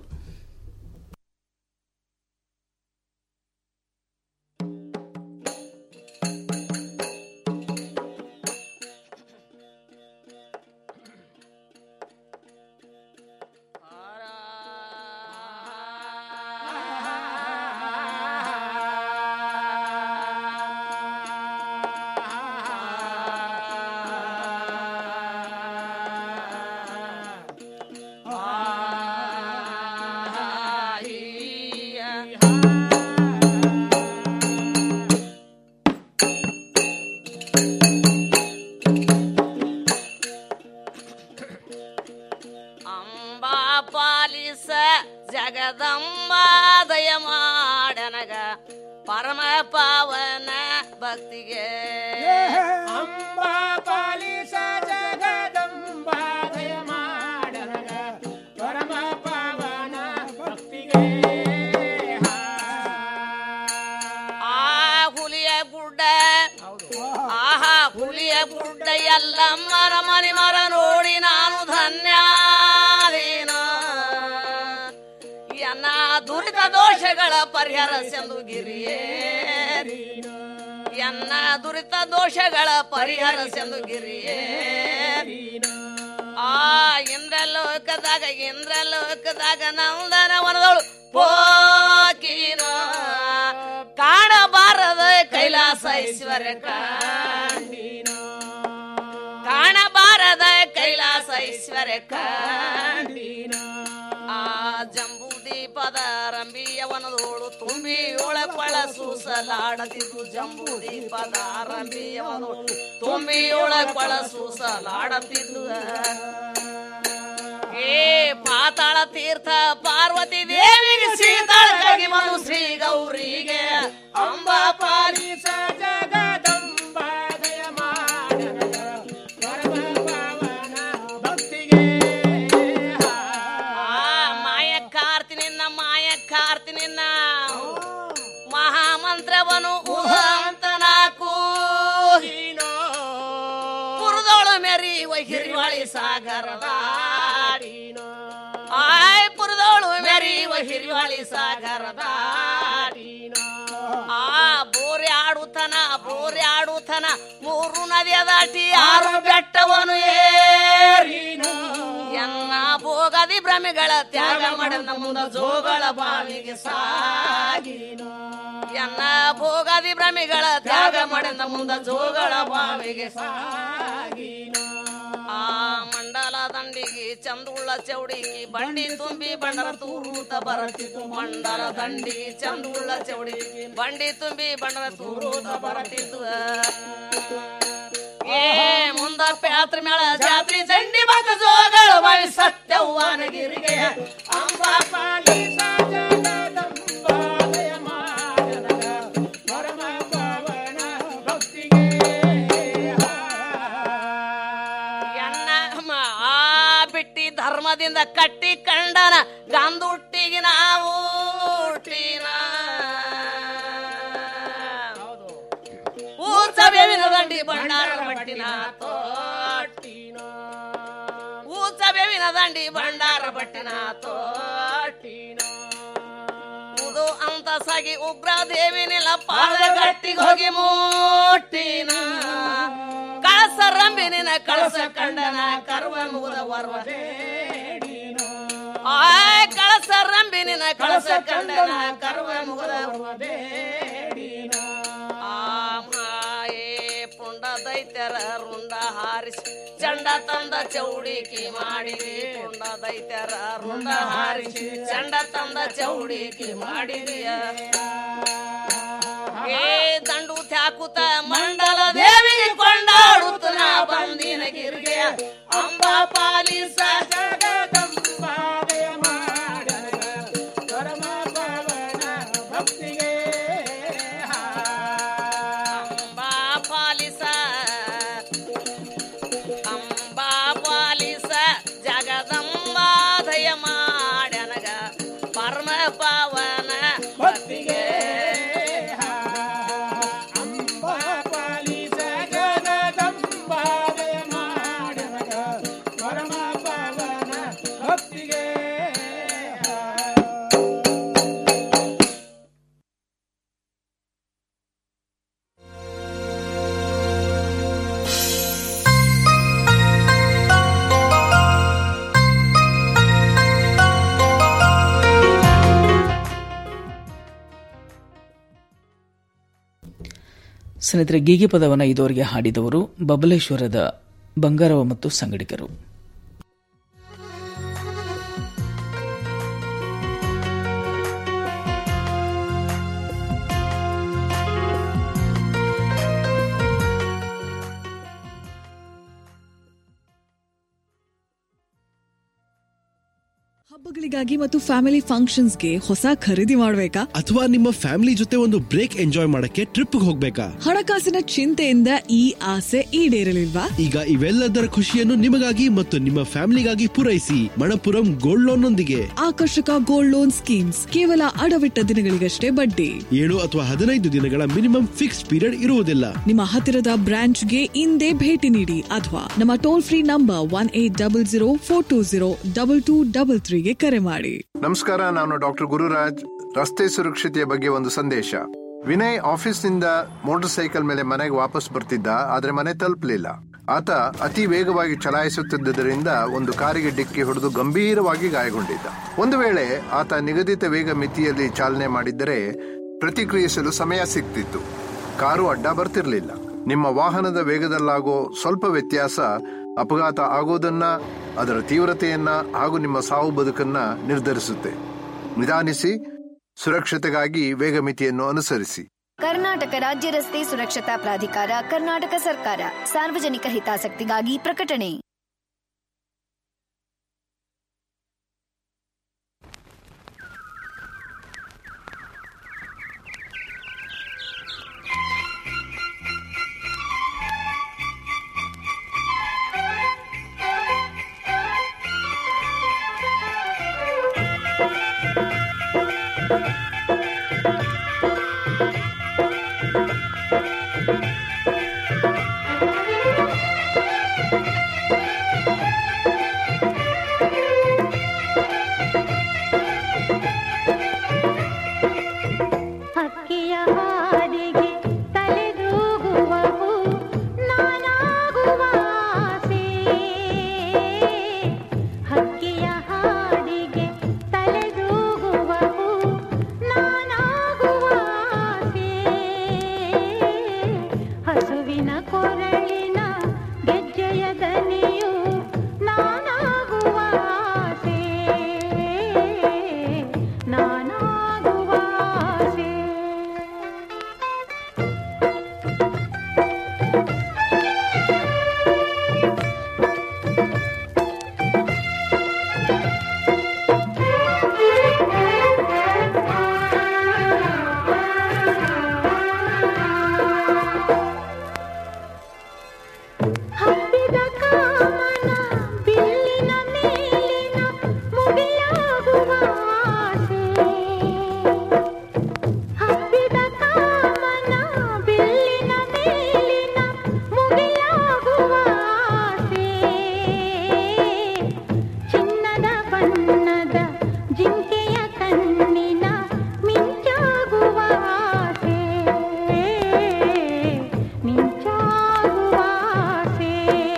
S22: ಅಂಬಾ ಪಾಲಿಸ ಜಗದಂಬ ದಯ ಮಾಡನಗ ಪರಮ ಪಾವನ ಭಕ್ತಿಗೆ ಅಂಬಾ ಪಾಲಿಸ ಜಗದಂಬ ದಯ ಮಾಡನಗ ಪರಮ ಪಾವನ ಭಕ್ತಿಗೆ ಆ ಹುಲಿಯ ಗುಡ್ಡ ಆಹಾ ಹುಲಿಯ ಗುಡ್ಡ ಎಲ್ಲಮ್ಮನ ಮನೆ ಮರ ನೋಡಿ ನಾನು ಧನ್ಯಾದೀನ ಎನ್ನ ದುರಿತ ದೋಷಗಳ ಪರಿಹಾರ ಸೆಂದು ಗಿರಿಯೇ ಎನ್ನ ದುರಿತ ದೋಷಗಳ ಪರಿಹಾರ ಸೆಂದು ಗಿರಿಯೇ ಆ ಇಂದ್ರಲೋಕದಾಗ ಇಂದ್ರಲೋಕದಾಗ ನಂದನ ವನದಳು ಪೋಕಿನ ಕಾಣಬಾರದ ಕೈಲಾಸ ಐಶ್ವರ್ಯ ಕಾಣಿನ ಕಾಣಬಾರದ ಕೈಲಾಸ ಐಶ್ವರ್ಯ ಕಾಣಿನ ಆ ಜಂಬೂ ದೀಪದ ರಂಬಿಯವನದೋಳು ತುಂಬಿ ಒಳಕೊಳ ಸೂಸಲಾಡದಿದ್ದು ಜಂಬೂ ದೀಪದ ರಂಬಿಯವನೋಳು ತುಂಬಿ ಒಳಕೊಳ ಸೂಸಲಾಡತಿದ್ದು ಏ ಪಾತಾಳ ತೀರ್ಥ ಪಾರ್ವತಿ ದೇವಿಗೆ ಸೀತಾಳಗಾಗಿ ಮನು ಶ್ರೀ ಗೌರಿಗೆ ಅಂಬಾ ಪಾಲಿಸ ಸಾಗರದ ಆಯ್ ಪುರದೋಳು ಮೆರಿಯುವ ಹಿರಿವಳಿ ಸಾಗರದ ಆ ಬೋರೆ ಆಡುತ್ತನ ಬೋರೆ ಆಡುತ್ತನ ಮೂರು ನದಿಯ ದಾಟಿ ಆರು ಬೆಟ್ಟವನು ಏರಿನು ಎನ್ನ ಭೋಗದಿ ಭ್ರಮೆಗಳ ತ್ಯಾಗ ಮಾಡಿದ ಮುಂದ ಜೋಗಳ ಬಾವಿಗೆ ಸಾಗಿನು ಎನ್ನ ಭೋಗದಿ ಭ್ರಮೆಗಳ ತ್ಯಾಗ ಮಾಡಿದ ಮುಂದ ಜೋಗಳ ಬಾವಿಗೆ ಸಾಗಿನು ಆ ಮಂಡಲ ದಂಡಿಗೆ ಚಂದುಳ್ಳ ಚೌಡಿಗೆ ಬಂಡಿ ತುಂಬಿ ಬಂಡರ ತೂರುತ ಬರತಿತ್ತು ಮಂಡಲ ದಂಡಿಗೆ ಚಂದುಳ್ಳ ಚೌಡಿಗೆ ಬಂಡಿ ತುಂಬಿ ಬಂಡರ ತೂರುತ ಬರತಿತ್ತು ಏ ಮುಂದ ಪ್ಯಾತ್ರ ಮೇಳ ಜಾತ್ರೆ ಚಂಡಿ ಮತ ಜೋಗಳ ಬಾವಿ ಸತ್ಯವ್ವನಗಿರಿಗೆ ಅಂಬ ಪಾಲಿ ಎನ್ನ ಮ- ಆ ಬಿಟ್ಟಿ ಧರ್ಮದಿಂದ ಕಟ್ಟಿ ಕಂಡನ ಗಂದುಟ್ಟಿಗೆ ನಾವು ಹುಟ್ಟಿನ ಊರ್ಸ ಬೇವಿನ ದಂಡಿ ಭಂಡಾರ ಬಟ್ಟಿನ ತೋಟಿನ ಊರ್ಸ ಬೇವಿನ ದಂಡಿ ಭಂಡಾರ ಬಟ್ಟಿನ ತೋಟಿನ ಇದು ಅಂತ ಸಾಗಿ ಉಗ್ರ ದೇವಿನಿಲ್ಲ ಪಾದ ಗಟ್ಟಿಗೆ ಹೋಗಿ ಮೂಟಿನ ಕಳಸ ರಂಬಿನಿನ ಕಳಸ ಕಂಡನ ಕರ್ವ ಮುಗದ ವರ್ವ ಆಯ್ ಕಳಸ ರಂಬಿನಿನ ಕಳಸ ಕಂಡನ ಕರ್ವ ಮುಗದ ಆಮಾಯೇ ಪುಂಡ ದೈತ್ಯರ ರುಂಡ ಹಾರಿಸಿ ಚಂಡ ತಂದ ಚೌಡಿಕಿ ಮಾಡಿರಿ ಪುಂಡ ದೈತ್ಯರ ರುಂಡ ಹಾರಿಸಿ ಚಂಡ ತಂದ ಚೌಡಿಕಿ ಮಾಡಿರಿಯ ಏ ದಂಡು ತ್ಯಾಕುತ ಮಂಡಲ ದೇವಿಗೆ ಕೊಂಡಾಡುತ್ತ ನಾ ಬಂದಿನ ಗಿರಿಗೆ ಅಂಬ ಪಾಲಿಸ ಜಗದಂಬಾದಯ ಮಾಡನ ಪರಮ ಪವನ ಭಕ್ತಿಗೆ ಅಂಬಾ ಪಾಲಿಸ ಅಂಬಾ ಪಾಲಿಸ ಜಗದಂಬಾದಯ ಮಾಡನಗ ಪರಮ ಪಾವನ ಭಕ್ತಿಗೆ
S21: ಸ್ನೇಹಿತರೆ ಗೀಗಿ ಪದವನ್ನು ಇದುವರೆಗೆ ಹಾಡಿದವರು ಬಬಲೇಶ್ವರದ ಬಂಗಾರವ ಮತ್ತು ಸಂಗಡಿಗರು
S6: ಹಬ್ಬಗಳಿಗಾಗಿ ಮತ್ತು ಫ್ಯಾಮಿಲಿ ಫಂಕ್ಷನ್ಸ್ಗೆ ಹೊಸ ಖರೀದಿ ಮಾಡಬೇಕಾ
S7: ಅಥವಾ ನಿಮ್ಮ ಫ್ಯಾಮಿಲಿ ಜೊತೆ ಒಂದು ಬ್ರೇಕ್ ಎಂಜಾಯ್ ಮಾಡಕ್ಕೆ ಟ್ರಿಪ್ ಹೋಗ್ಬೇಕಾ
S6: ಹಣಕಾಸಿನ ಚಿಂತೆಯಿಂದ ಈ ಆಸೆ ಈಡೇರಲಿಲ್ವಾ
S7: ಈಗ ಇವೆಲ್ಲದರ ಖುಷಿಯನ್ನು ನಿಮಗಾಗಿ ಮತ್ತು ನಿಮ್ಮ ಫ್ಯಾಮಿಲಿಗಾಗಿ ಪೂರೈಸಿ ಮಣಪುರಂ ಗೋಲ್ಡ್ ಲೋನ್ ನೊಂದಿಗೆ
S6: ಆಕರ್ಷಕ ಗೋಲ್ಡ್ ಲೋನ್ ಸ್ಕೀಮ್ಸ್ ಕೇವಲ ಅಡವಿಟ್ಟ ದಿನಗಳಿಗಷ್ಟೇ ಬಡ್ಡಿ
S7: ಏಳು ಅಥವಾ ಹದಿನೈದು ದಿನಗಳ ಮಿನಿಮಮ್ ಫಿಕ್ಸ್ ಪೀರಿಯಡ್ ಇರುವುದಿಲ್ಲ
S6: ನಿಮ್ಮ ಹತ್ತಿರದ ಬ್ರಾಂಚ್ಗೆ ಇಂದೇ ಭೇಟಿ ನೀಡಿ ಅಥವಾ ನಮ್ಮ toll free number one eight double zero four two zero double two double ತ್ರೀಗೆ ಕರೆ ಮಾಡಿ
S16: ನಮಸ್ಕಾರ ನಾನು ಡಾಕ್ಟರ್ ಗುರುರಾಜ್ ರಸ್ತೆ ಸುರಕ್ಷತೆಯ ಬಗ್ಗೆ ಒಂದು ಸಂದೇಶ ವಿನಯ್ ಆಫೀಸ್ನಿಂದ ಮೋಟಾರ್ ಸೈಕಲ್ ಮೇಲೆ ಮನೆಗೆ ವಾಪಸ್ ಬರ್ತಿದ್ದ ಆದ್ರೆ ಮನೆ ತಲುಪಲಿಲ್ಲ ಆತ ಅತಿ ವೇಗವಾಗಿ ಚಲಾಯಿಸುತ್ತಿದ್ದರಿಂದ ಒಂದು ಕಾರಿಗೆ ಡಿಕ್ಕಿ ಹೊಡೆದು ಗಂಭೀರವಾಗಿ ಗಾಯಗೊಂಡಿದ್ದ ಒಂದು ವೇಳೆ ಆತ ನಿಗದಿತ ವೇಗ ಮಿತಿಯಲ್ಲಿ ಚಾಲನೆ ಮಾಡಿದ್ದರೆ ಪ್ರತಿಕ್ರಿಯಿಸಲು ಸಮಯ ಸಿಗ್ತಿತ್ತು ಕಾರು ಅಡ್ಡ ಬರ್ತಿರ್ಲಿಲ್ಲ ನಿಮ್ಮ ವಾಹನದ ವೇಗದಲ್ಲಾಗೋ ಸ್ವಲ್ಪ ವ್ಯತ್ಯಾಸ ಅಪಘಾತ ಆಗೋದನ್ನ ಅದರ ತೀವ್ರತೆಯನ್ನ ಹಾಗೂ ನಿಮ್ಮ ಸಾವು ಬದುಕನ್ನ ನಿರ್ಧರಿಸುತ್ತೆ ನಿಧಾನಿಸಿ ಸುರಕ್ಷತೆಗಾಗಿ ವೇಗ ಮಿತಿಯನ್ನು ಅನುಸರಿಸಿ
S17: ಕರ್ನಾಟಕ ರಾಜ್ಯ ರಸ್ತೆ ಸುರಕ್ಷತಾ ಪ್ರಾಧಿಕಾರ ಕರ್ನಾಟಕ ಸರ್ಕಾರ ಸಾರ್ವಜನಿಕ ಹಿತಾಸಕ್ತಿಗಾಗಿ ಪ್ರಕಟಣೆ
S1: ಹಾಡಿಗೆ ತಲೆದೂಗುವವು ನಾನಾಗುವ ಆಸೆ ಹಕ್ಕಿಯ ಹಾಡಿಗೆ ತಲೆದೂಗುವವು ನಾನಾಗುವ ಆಸೆ ಹಸುವಿನ ಕೊರಳಿನ ಗೆಜ್ಜೆಯ ದನಿಯು ನಾನಾಗುವ ಆಸೆ ನಾನಾಗುವ ಆಸೆ ಹಬ್ಬಿದ ಕಾಮನ ಬಿಲ್ಲಿನ ಮೇಲಿನ ಮುಗಿಲಾಗುವ ಆಸೆ ಹಬ್ಬಿದ ಕಾಮನ ಬಿಲ್ಲಿನ ಮೇಲಿನ ಮುಗಿಲಾಗುವ ಆಸೆ ಚಿನ್ನದ ಬಣ್ಣದ ಜಿಂಕೆಯ ಕಣ್ಣಿನ ಮಿಂಚಾಗುವ ಆಸೆ ಮಿಂಚಾಗುವ ಆಸೆ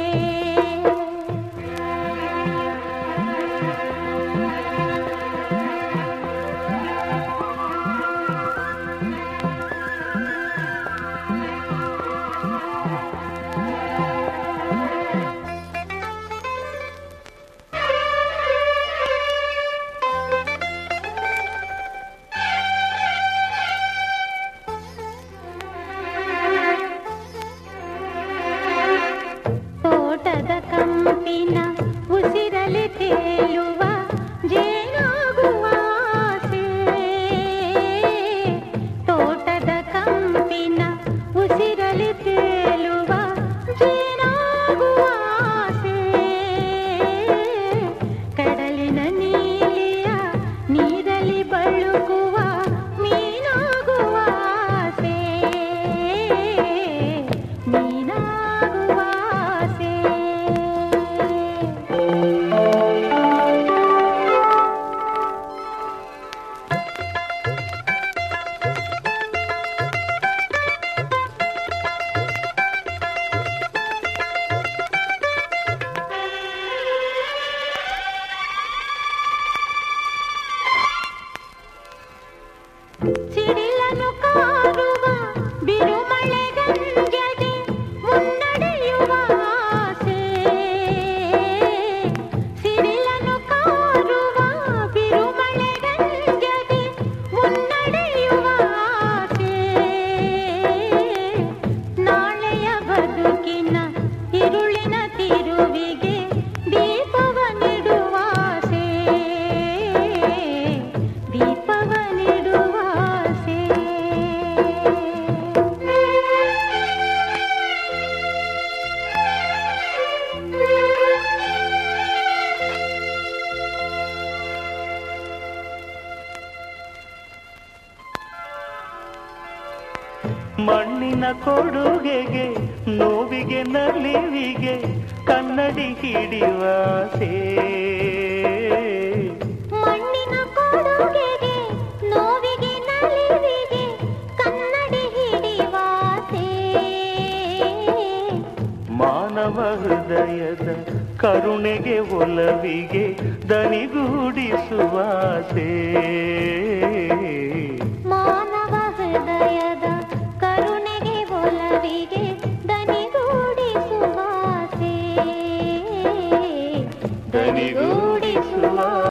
S1: ತೋಟದ ಕಂಪಿನ ಉಸಿರಲಿ ತೇಲುವ ಜೇನಾಗುವ ಆಸೆ ತೋಟದ ಕಂಪಿನ ಉಸಿರಲಿ ತೇಲುವ ಜೇನಾಗುವ ಆಸೆ ಕಡಲಿನ ನೀಲಿಯ ನೀರಲಿ ಬಳುಕುವ ಮೀನಾಗುವ ಆಸೆ ಮೀನಾಗುವ ಆಸೆ ಸಿಡಿಲನು ಕಾರುವ ಬಿರುಮಳೆ ಗಂಜದೆ ಮುನ್ನಡೆಯುವ ಆಸೆ ಸಿಡಿಲನು ಕಾರುವ ಬಿರುಮಳೆ ಗಂಜದೆ ಮುನ್ನಡೆಯುವ ಆಸೆ ನಾಳೆಯ ಬದುಕಿನ ಇರುಳಿನ ತಿರುವಿಗೆ ದೀಪವ ನೀಡುವ ಆಸೆ ದೀಪವ ನೀಡುವ ಆಸೆ
S2: ಮಣ್ಣಿನ ಕೊಡುಗೆಗೆ ನೋವಿಗೆ ನಲಿವಿಗೆ ಕನ್ನಡಿ ಹಿಡಿಯುವ ಆಸೆ
S1: ಮಣ್ಣಿನ ಕೊಡುಗೆಗೆ ನೋವಿಗೆ ನಲಿವಿಗೆ ಕನ್ನಡಿ ಹಿಡಿಯುವ ಆಸೆ
S2: ಮಾನವ ಹೃದಯದ ಕರುಣೆಗೆ ಒಲವಿಗೆ ದನಿಗೂಡಿಸುವ ಆಸೆ